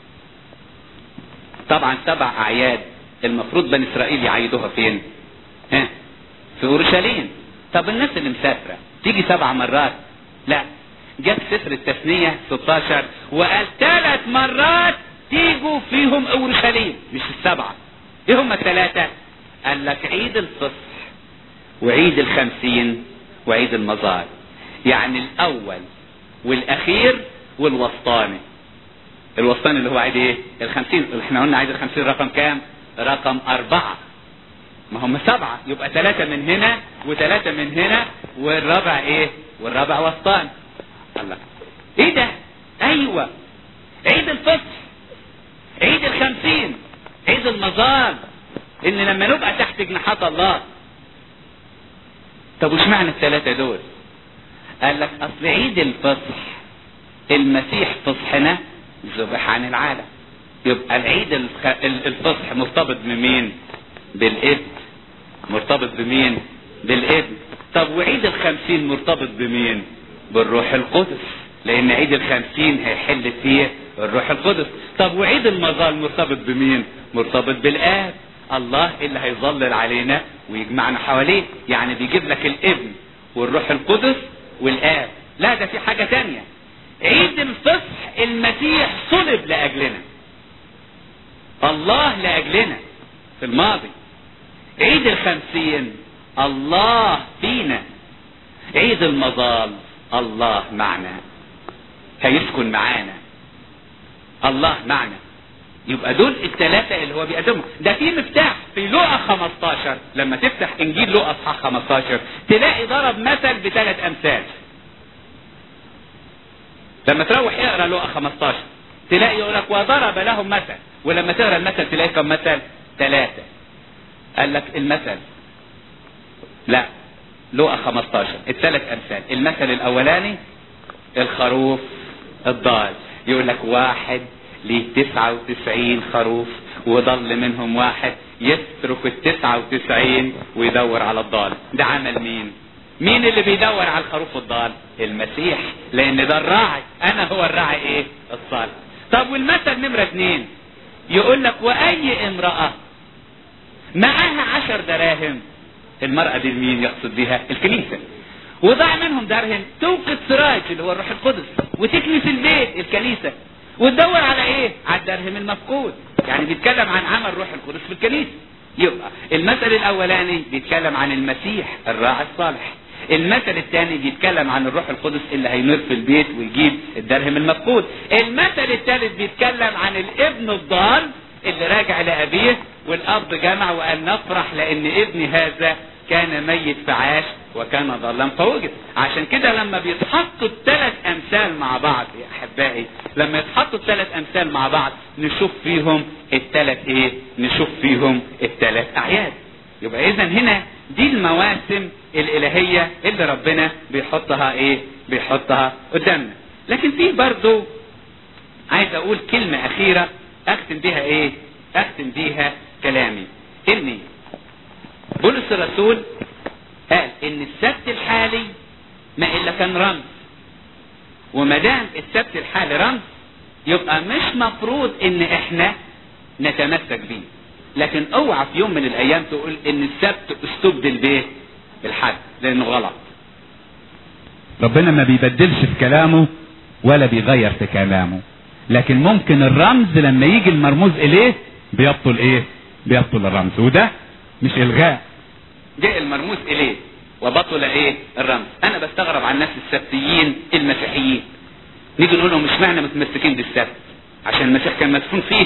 طبعا سبع اعياد المفروض بني اسرائيل يعيدوها فين ها في اورشليم طب الناس اللي مسافره تيجي سبع مرات لا جت سفر التثنية 16 وقال ثلاث مرات تيجوا فيهم اورشليم مش السبعة ايه هم الثلاثة قال لك عيد الفصح وعيد الخمسين وعيد المزار يعني الاول والاخير والوسطاني الوسطاني اللي هو عيد ايه الخمسين احنا قلنا عيد الخمسين رقم كام رقم اربعة ما هم سبعة يبقى ثلاثة من هنا وثلاثة من هنا والرابع ايه والرابع وسطاني الله ايه ده ايوه عيد الفصح عيد الخمسين عيد المزار ان لما نبقى تحت جناحات الله طب وش معنى الثلاثة دول قال لك اصل عيد الفصح المسيح فصحنا ذبح عن العالم يبقى العيد الخ... الفصح مرتبط بمين بالابن مرتبط بمين بالابن طب وعيد الخمسين مرتبط بمين بالروح القدس لان عيد الخمسين هيحل فيه الروح القدس طب وعيد المظال مرتبط بمين مرتبط بالاب الله اللي هيظلل علينا ويجمعنا حواليه يعني بيجيب لك الابن والروح القدس والاب لا ده في حاجة تانية عيد الفصح المسيح صلب لأجلنا الله لأجلنا في الماضي عيد الخمسين الله فينا عيد المظال الله معنا هيسكن معانا الله معنا يبقى دول الثلاثة اللي هو بيقدمهم ده في مفتاح في لقا 15 لما تفتح انجيل لقا اصحاح 15 تلاقي ضرب مثل بثلاث امثال لما تروح اقرا لقا 15 تلاقي يقول لك وضرب لهم مثل ولما تقرا المثل تلاقي كم مثل ثلاثة قال لك المثل لا لقا 15 الثلاث امثال المثل الاولاني الخروف الضال يقول لك واحد ليه تسعة وتسعين خروف وضل منهم واحد يترك التسعة وتسعين ويدور على الضال ده عمل مين مين اللي بيدور على الخروف الضال المسيح لان ده الراعي انا هو الراعي ايه الصالح طب والمثل نمرة اتنين يقول لك واي امرأة معاها عشر دراهم المرأة دي مين يقصد بها الكنيسة وضاع منهم درهم توقد سراج اللي هو الروح القدس وتكنس البيت الكنيسة وتدور على ايه على الدرهم المفقود يعني بيتكلم عن عمل روح القدس في الكنيسة يبقى المثل الاولاني بيتكلم عن المسيح الراعي الصالح المثل الثاني بيتكلم عن الروح القدس اللي هينور في البيت ويجيب الدرهم المفقود المثل الثالث بيتكلم عن الابن الضال اللي راجع لابيه والاب جمع وقال نفرح لان ابني هذا كان ميت فعاش وكان ضالا فوجد عشان كده لما بيتحطوا الثلاث امثال مع بعض يا احبائي لما يتحطوا الثلاث امثال مع بعض نشوف فيهم الثلاث ايه نشوف فيهم الثلاث اعياد يبقى اذا هنا دي المواسم الالهية اللي ربنا بيحطها ايه بيحطها قدامنا لكن في برضو عايز اقول كلمة اخيرة اختم بيها ايه اختم بيها كلامي اني بولس الرسول قال ان السبت الحالي ما الا كان رمز وما دام السبت الحالي رمز يبقى مش مفروض ان احنا نتمسك بيه لكن اوعى في يوم من الايام تقول ان السبت استبدل بايه بالحد لانه غلط ربنا ما بيبدلش في كلامه ولا بيغير في كلامه لكن ممكن الرمز لما يجي المرموز اليه بيبطل ايه بيبطل الرمز وده مش الغاء جاء المرموز اليه وبطل ايه الرمز انا بستغرب عن الناس السبتيين المسيحيين نيجي نقول لهم اشمعنى متمسكين بالسبت عشان المسيح كان مسكون فيه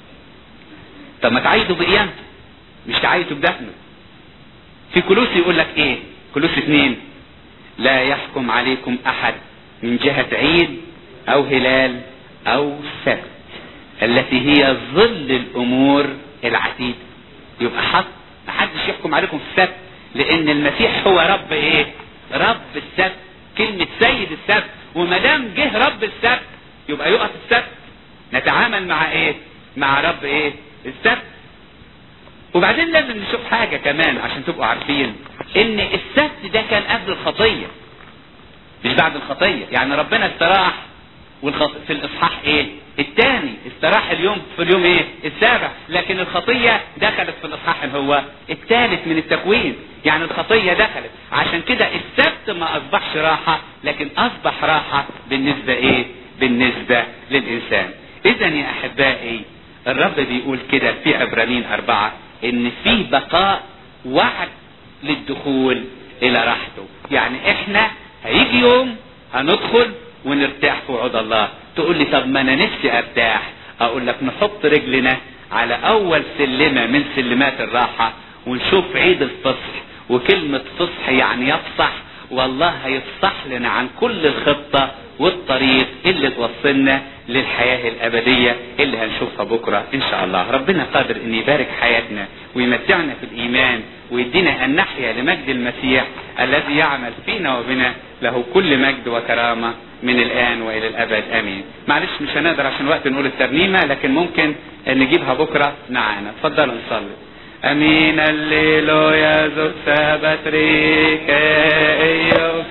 طب ما تعيدوا بقيامته مش تعيدوا بدفنه في كلوسي يقول لك ايه كلوس اتنين لا يحكم عليكم احد من جهة عيد او هلال او سبت التي هي ظل الامور العتيدة يبقى حط محدش يحكم عليكم في السبت لان المسيح هو رب ايه رب السبت كلمة سيد السبت وما دام جه رب السبت يبقى يقف السبت نتعامل مع ايه مع رب ايه السبت وبعدين لازم نشوف حاجة كمان عشان تبقوا عارفين ان السبت ده كان قبل الخطية مش بعد الخطية يعني ربنا استراح والخط... في الاصحاح ايه الثاني استراح اليوم في اليوم ايه السابع لكن الخطية دخلت في الاصحاح اللي هو الثالث من التكوين يعني الخطية دخلت عشان كده السبت ما اصبحش راحة لكن اصبح راحة بالنسبة ايه بالنسبة للانسان اذا يا احبائي الرب بيقول كده في عبرانيين اربعة ان فيه بقاء وعد للدخول الى راحته يعني احنا هيجي يوم هندخل ونرتاح في وعود الله تقول لي طب ما انا نفسي ارتاح اقول لك نحط رجلنا على اول سلمة من سلمات الراحة ونشوف عيد الفصح وكلمة فصح يعني يفصح والله هيفصح لنا عن كل الخطة والطريق اللي توصلنا للحياة الأبدية اللي هنشوفها بكرة إن شاء الله ربنا قادر أن يبارك حياتنا ويمتعنا في الإيمان ويدينا أن نحيا لمجد المسيح الذي يعمل فينا وبنا له كل مجد وكرامة من الآن وإلى الأبد آمين معلش مش هنقدر عشان وقت نقول الترنيمة لكن ممكن نجيبها بكرة معانا اتفضلوا نصلي امين الليلويا زوج سبت ريك ايوك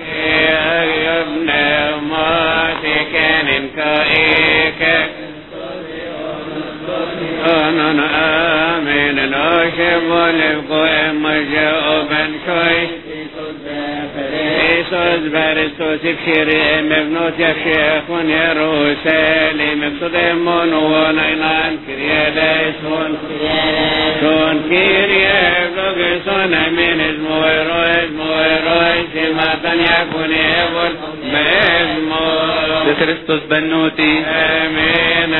ابن ماتك انك ايك انا امين ناشب لبقوا مجاوبا كوي إيسوس بارستوس بشيري مبنوت يا شيخ ونيروسالي مقصدمون ونينان كريا ليسون سون كيريا بلوغسون امين اسمو ويرو اسمو ويرو سماتا يكون يقول باسمو كريستوس بنوتي امين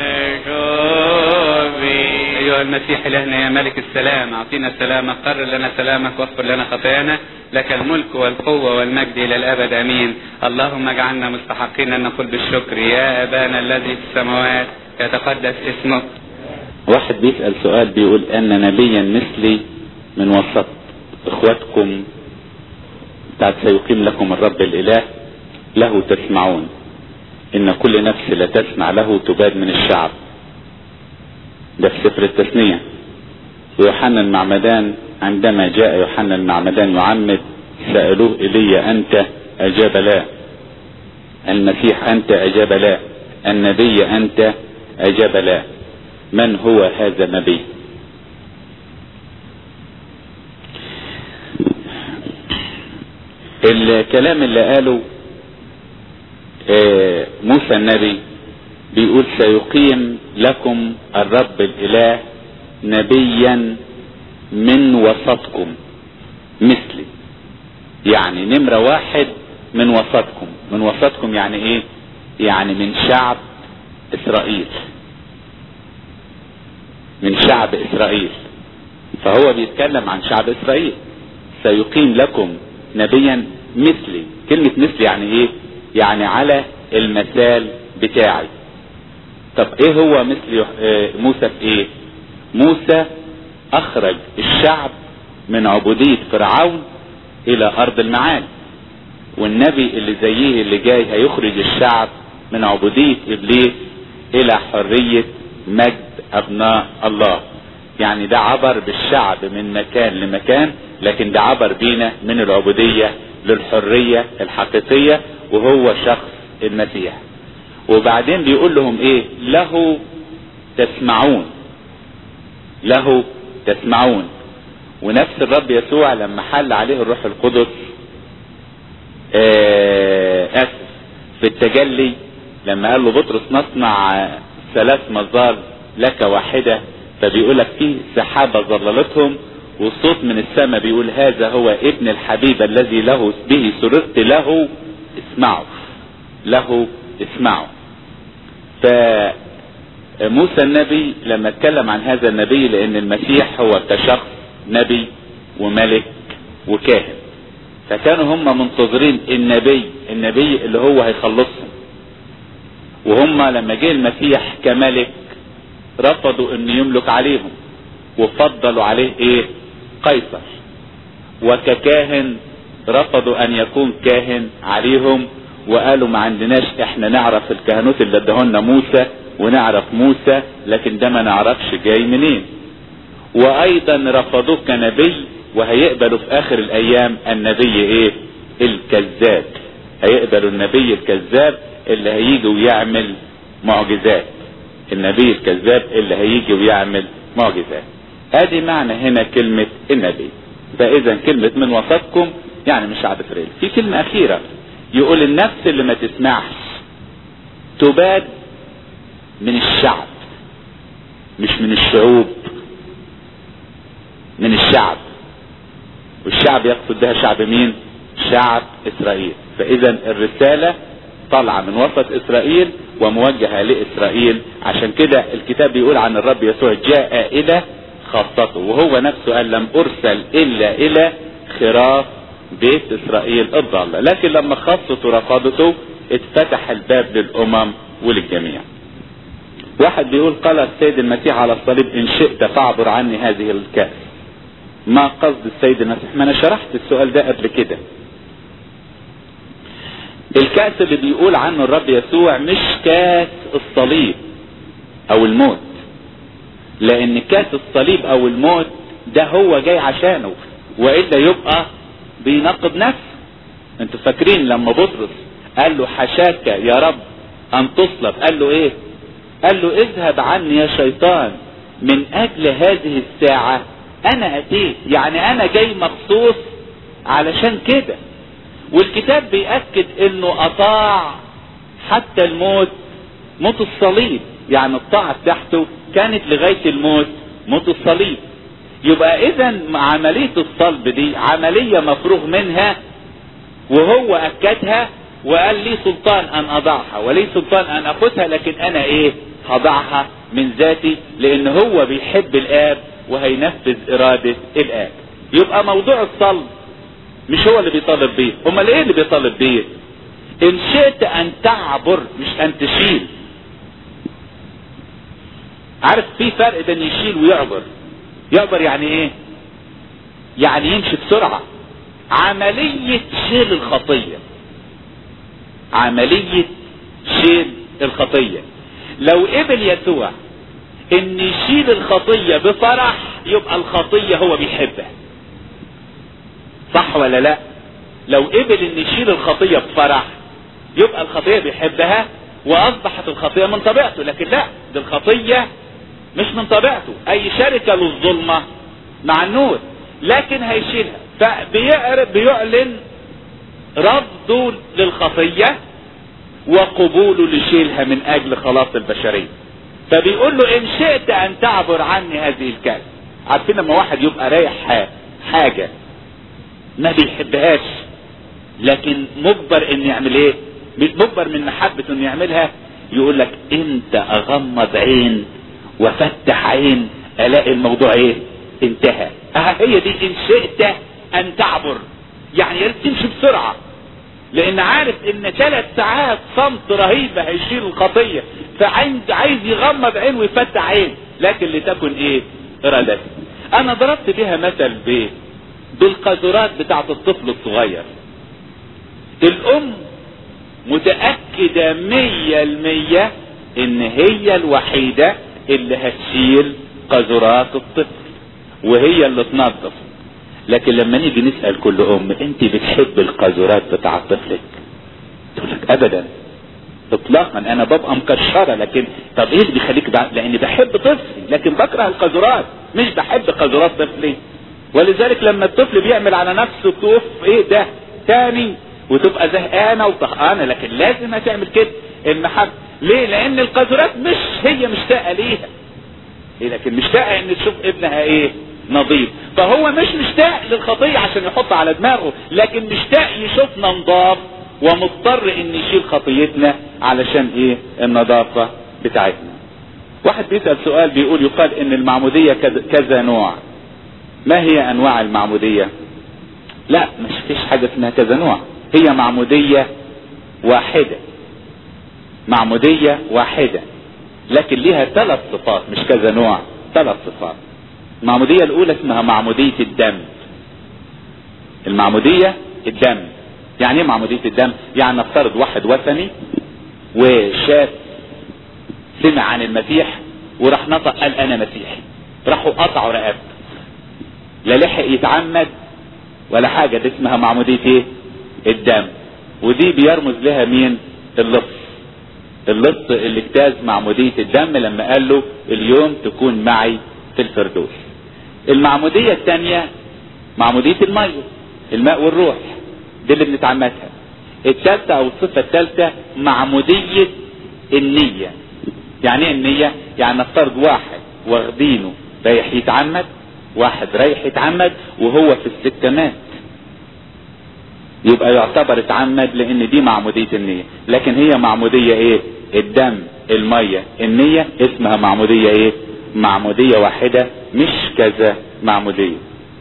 نشوفي أيها المسيح إلهنا يا ملك السلام أعطينا سلامك قرر لنا سلامك واغفر لنا خطايانا لك الملك والقوة والمجد إلى الأبد أمين اللهم اجعلنا مستحقين أن نقول بالشكر يا أبانا الذي في السماوات يتقدس اسمك واحد بيسأل سؤال بيقول أن نبيا مثلي من وسط إخواتكم بتاعت سيقيم لكم الرب الإله له تسمعون ان كل نفس لا تسمع له تباد من الشعب ده في سفر التثنية ويوحنا المعمدان عندما جاء يوحنا المعمدان يعمد سألوه إلي أنت أجاب لا المسيح أنت أجاب لا النبي أنت أجاب لا من هو هذا النبي الكلام اللي قاله آه، موسى النبي بيقول سيقيم لكم الرب الاله نبيا من وسطكم مثلي يعني نمرة واحد من وسطكم من وسطكم يعني ايه يعني من شعب اسرائيل من شعب اسرائيل فهو بيتكلم عن شعب اسرائيل سيقيم لكم نبيا مثلي كلمة مثلي يعني ايه يعني على المثال بتاعي طب ايه هو مثل آه، موسى في ايه موسى اخرج الشعب من عبودية فرعون الى ارض المعاد والنبي اللي زيه اللي جاي هيخرج الشعب من عبودية ابليس الى حرية مجد ابناء الله يعني ده عبر بالشعب من مكان لمكان لكن ده عبر بينا من العبودية للحرية الحقيقية وهو شخص المسيح وبعدين بيقول لهم ايه له تسمعون له تسمعون ونفس الرب يسوع لما حل عليه الروح القدس آه، اسف في التجلي لما قال له بطرس نصنع ثلاث مزار لك واحدة فبيقول لك فيه سحابة ظللتهم وصوت من السماء بيقول هذا هو ابن الحبيب الذي له به سررت له اسمعوا له اسمعوا فموسى النبي لما اتكلم عن هذا النبي لان المسيح هو كشخص نبي وملك وكاهن فكانوا هم منتظرين النبي النبي اللي هو هيخلصهم وهم لما جه المسيح كملك رفضوا ان يملك عليهم وفضلوا عليه ايه قيصر وككاهن رفضوا ان يكون كاهن عليهم وقالوا ما عندناش احنا نعرف الكهنوت اللي ادهولنا موسى ونعرف موسى لكن ده ما نعرفش جاي منين وايضا رفضوه كنبي وهيقبلوا في اخر الايام النبي ايه الكذاب هيقبلوا النبي الكذاب اللي هيجي ويعمل معجزات النبي الكذاب اللي هيجي ويعمل معجزات ادي معنى هنا كلمة النبي فاذا كلمة من وسطكم يعني مش شعب اسرائيل في كلمة اخيرة يقول النفس اللي ما تسمعش تباد من الشعب مش من الشعوب من الشعب والشعب يقصد بها شعب مين شعب اسرائيل فاذا الرسالة طالعة من وسط اسرائيل وموجهة لاسرائيل عشان كده الكتاب بيقول عن الرب يسوع جاء الى خاصته وهو نفسه قال لم ارسل الا الى خراف بيت اسرائيل الضالة لكن لما خاصته رفضته اتفتح الباب للامم وللجميع واحد بيقول قال السيد المسيح على الصليب ان شئت فاعبر عني هذه الكأس ما قصد السيد المسيح ما انا شرحت السؤال ده قبل كده الكأس اللي بيقول عنه الرب يسوع مش كاس الصليب او الموت لان كاس الصليب او الموت ده هو جاي عشانه والا يبقى بينقض نفسه انتوا فاكرين لما بطرس قال له حشاك يا رب ان تصلب قال له ايه قال له اذهب عني يا شيطان من اجل هذه الساعة انا اتيت يعني انا جاي مخصوص علشان كده والكتاب بيأكد انه اطاع حتى الموت موت الصليب يعني الطاعة بتاعته كانت لغاية الموت موت الصليب يبقى اذا عملية الصلب دي عملية مفروغ منها وهو اكدها وقال لي سلطان ان اضعها ولي سلطان ان اخذها لكن انا ايه هضعها من ذاتي لان هو بيحب الاب وهينفذ ارادة الاب يبقى موضوع الصلب مش هو اللي بيطالب بيه امال ايه اللي بيطالب بيه ان شئت ان تعبر مش ان تشيل عارف في فرق بين يشيل ويعبر يعبر يعني ايه يعني يمشي بسرعة عملية شيل الخطية عملية يشيل الخطية لو قبل يسوع ان يشيل الخطية بفرح يبقى الخطية هو بيحبها صح ولا لا لو قبل ان يشيل الخطية بفرح يبقى الخطية بيحبها واصبحت الخطية من طبيعته لكن لا دي الخطية مش من طبيعته اي شركة للظلمة مع النور لكن هيشيلها فبيعرف بيعلن رفضه للخطية وقبوله لشيلها من اجل خلاص البشرية فبيقول له ان شئت ان تعبر عني هذه الكأس عارفين لما واحد يبقى رايح حاجة ما بيحبهاش لكن مجبر ان يعمل ايه مجبر من محبته انه يعملها يقول لك انت اغمض عين وفتح عين الاقي الموضوع ايه انتهى اه هي دي ان شئت ان تعبر يعني يا ريت تمشي بسرعه لان عارف ان ثلاث ساعات صمت رهيبه هيشيل الخطيه فعايز عايز يغمض عين ويفتح عين لكن لتكن ايه ارادته انا ضربت بها مثل بايه بالقذرات بتاعت الطفل الصغير الام متأكدة مية المية ان هي الوحيدة اللي هتشيل قذرات الطفل وهي اللي تنظف لكن لما نيجي نسأل كل ام انت بتحب القذرات بتاع طفلك تقول لك ابدا اطلاقا انا ببقى مكشره لكن طب ايه اللي بيخليك بع... لاني بحب طفلي لكن بكره القذرات مش بحب قذرات طفلي ولذلك لما الطفل بيعمل على نفسه توف ايه ده تاني وتبقى زهقانه وطهقانه لكن لازم هتعمل كده المحبه ليه لان القذرات مش هي مشتاقه ليها إيه لكن مشتاقه ان تشوف ابنها ايه نظيف فهو مش مشتاق للخطيه عشان يحط على دماغه لكن مشتاق يشوفنا نضاف ومضطر ان يشيل خطيتنا علشان ايه النظافه بتاعتنا واحد بيسال سؤال بيقول يقال ان المعموديه كذا, كذا نوع ما هي انواع المعموديه لا مش فيش حاجه اسمها كذا نوع هي معمودية واحدة معمودية واحدة لكن ليها ثلاث صفات مش كذا نوع ثلاث صفات المعمودية الأولى اسمها معمودية الدم المعمودية الدم يعني ايه معمودية الدم؟ يعني نفترض واحد وثني وشاف سمع عن المسيح وراح نطق قال أنا مسيحي راحوا قطعوا رقبته لا لحق يتعمد ولا حاجة دي اسمها معمودية ايه؟ الدم ودي بيرمز لها مين اللص اللص اللي اجتاز معمودية الدم لما قال له اليوم تكون معي في الفردوس المعمودية الثانية معمودية المية الماء والروح دي اللي بنتعمدها الثالثة او الصفة الثالثة معمودية النية يعني ايه النية يعني نفترض واحد واخدينه رايح يتعمد واحد رايح يتعمد وهو في السكة مات يبقى يعتبر اتعمد لان دي معمودية النية لكن هي معمودية ايه الدم المية النية اسمها معمودية ايه معمودية واحدة مش كذا معمودية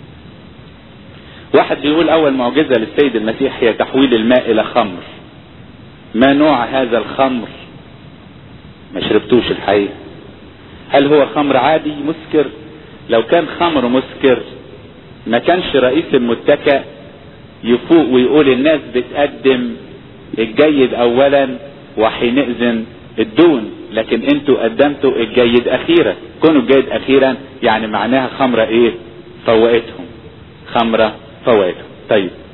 واحد بيقول اول معجزة للسيد المسيح هي تحويل الماء الى خمر ما نوع هذا الخمر ما شربتوش الحقيقة هل هو خمر عادي مسكر لو كان خمر مسكر ما كانش رئيس المتكأ يفوق ويقول الناس بتقدم الجيد اولا وحينئذ الدون لكن انتوا قدمتوا الجيد اخيرا كونوا الجيد اخيرا يعني معناها خمرة ايه فوقتهم خمرة فوقتهم طيب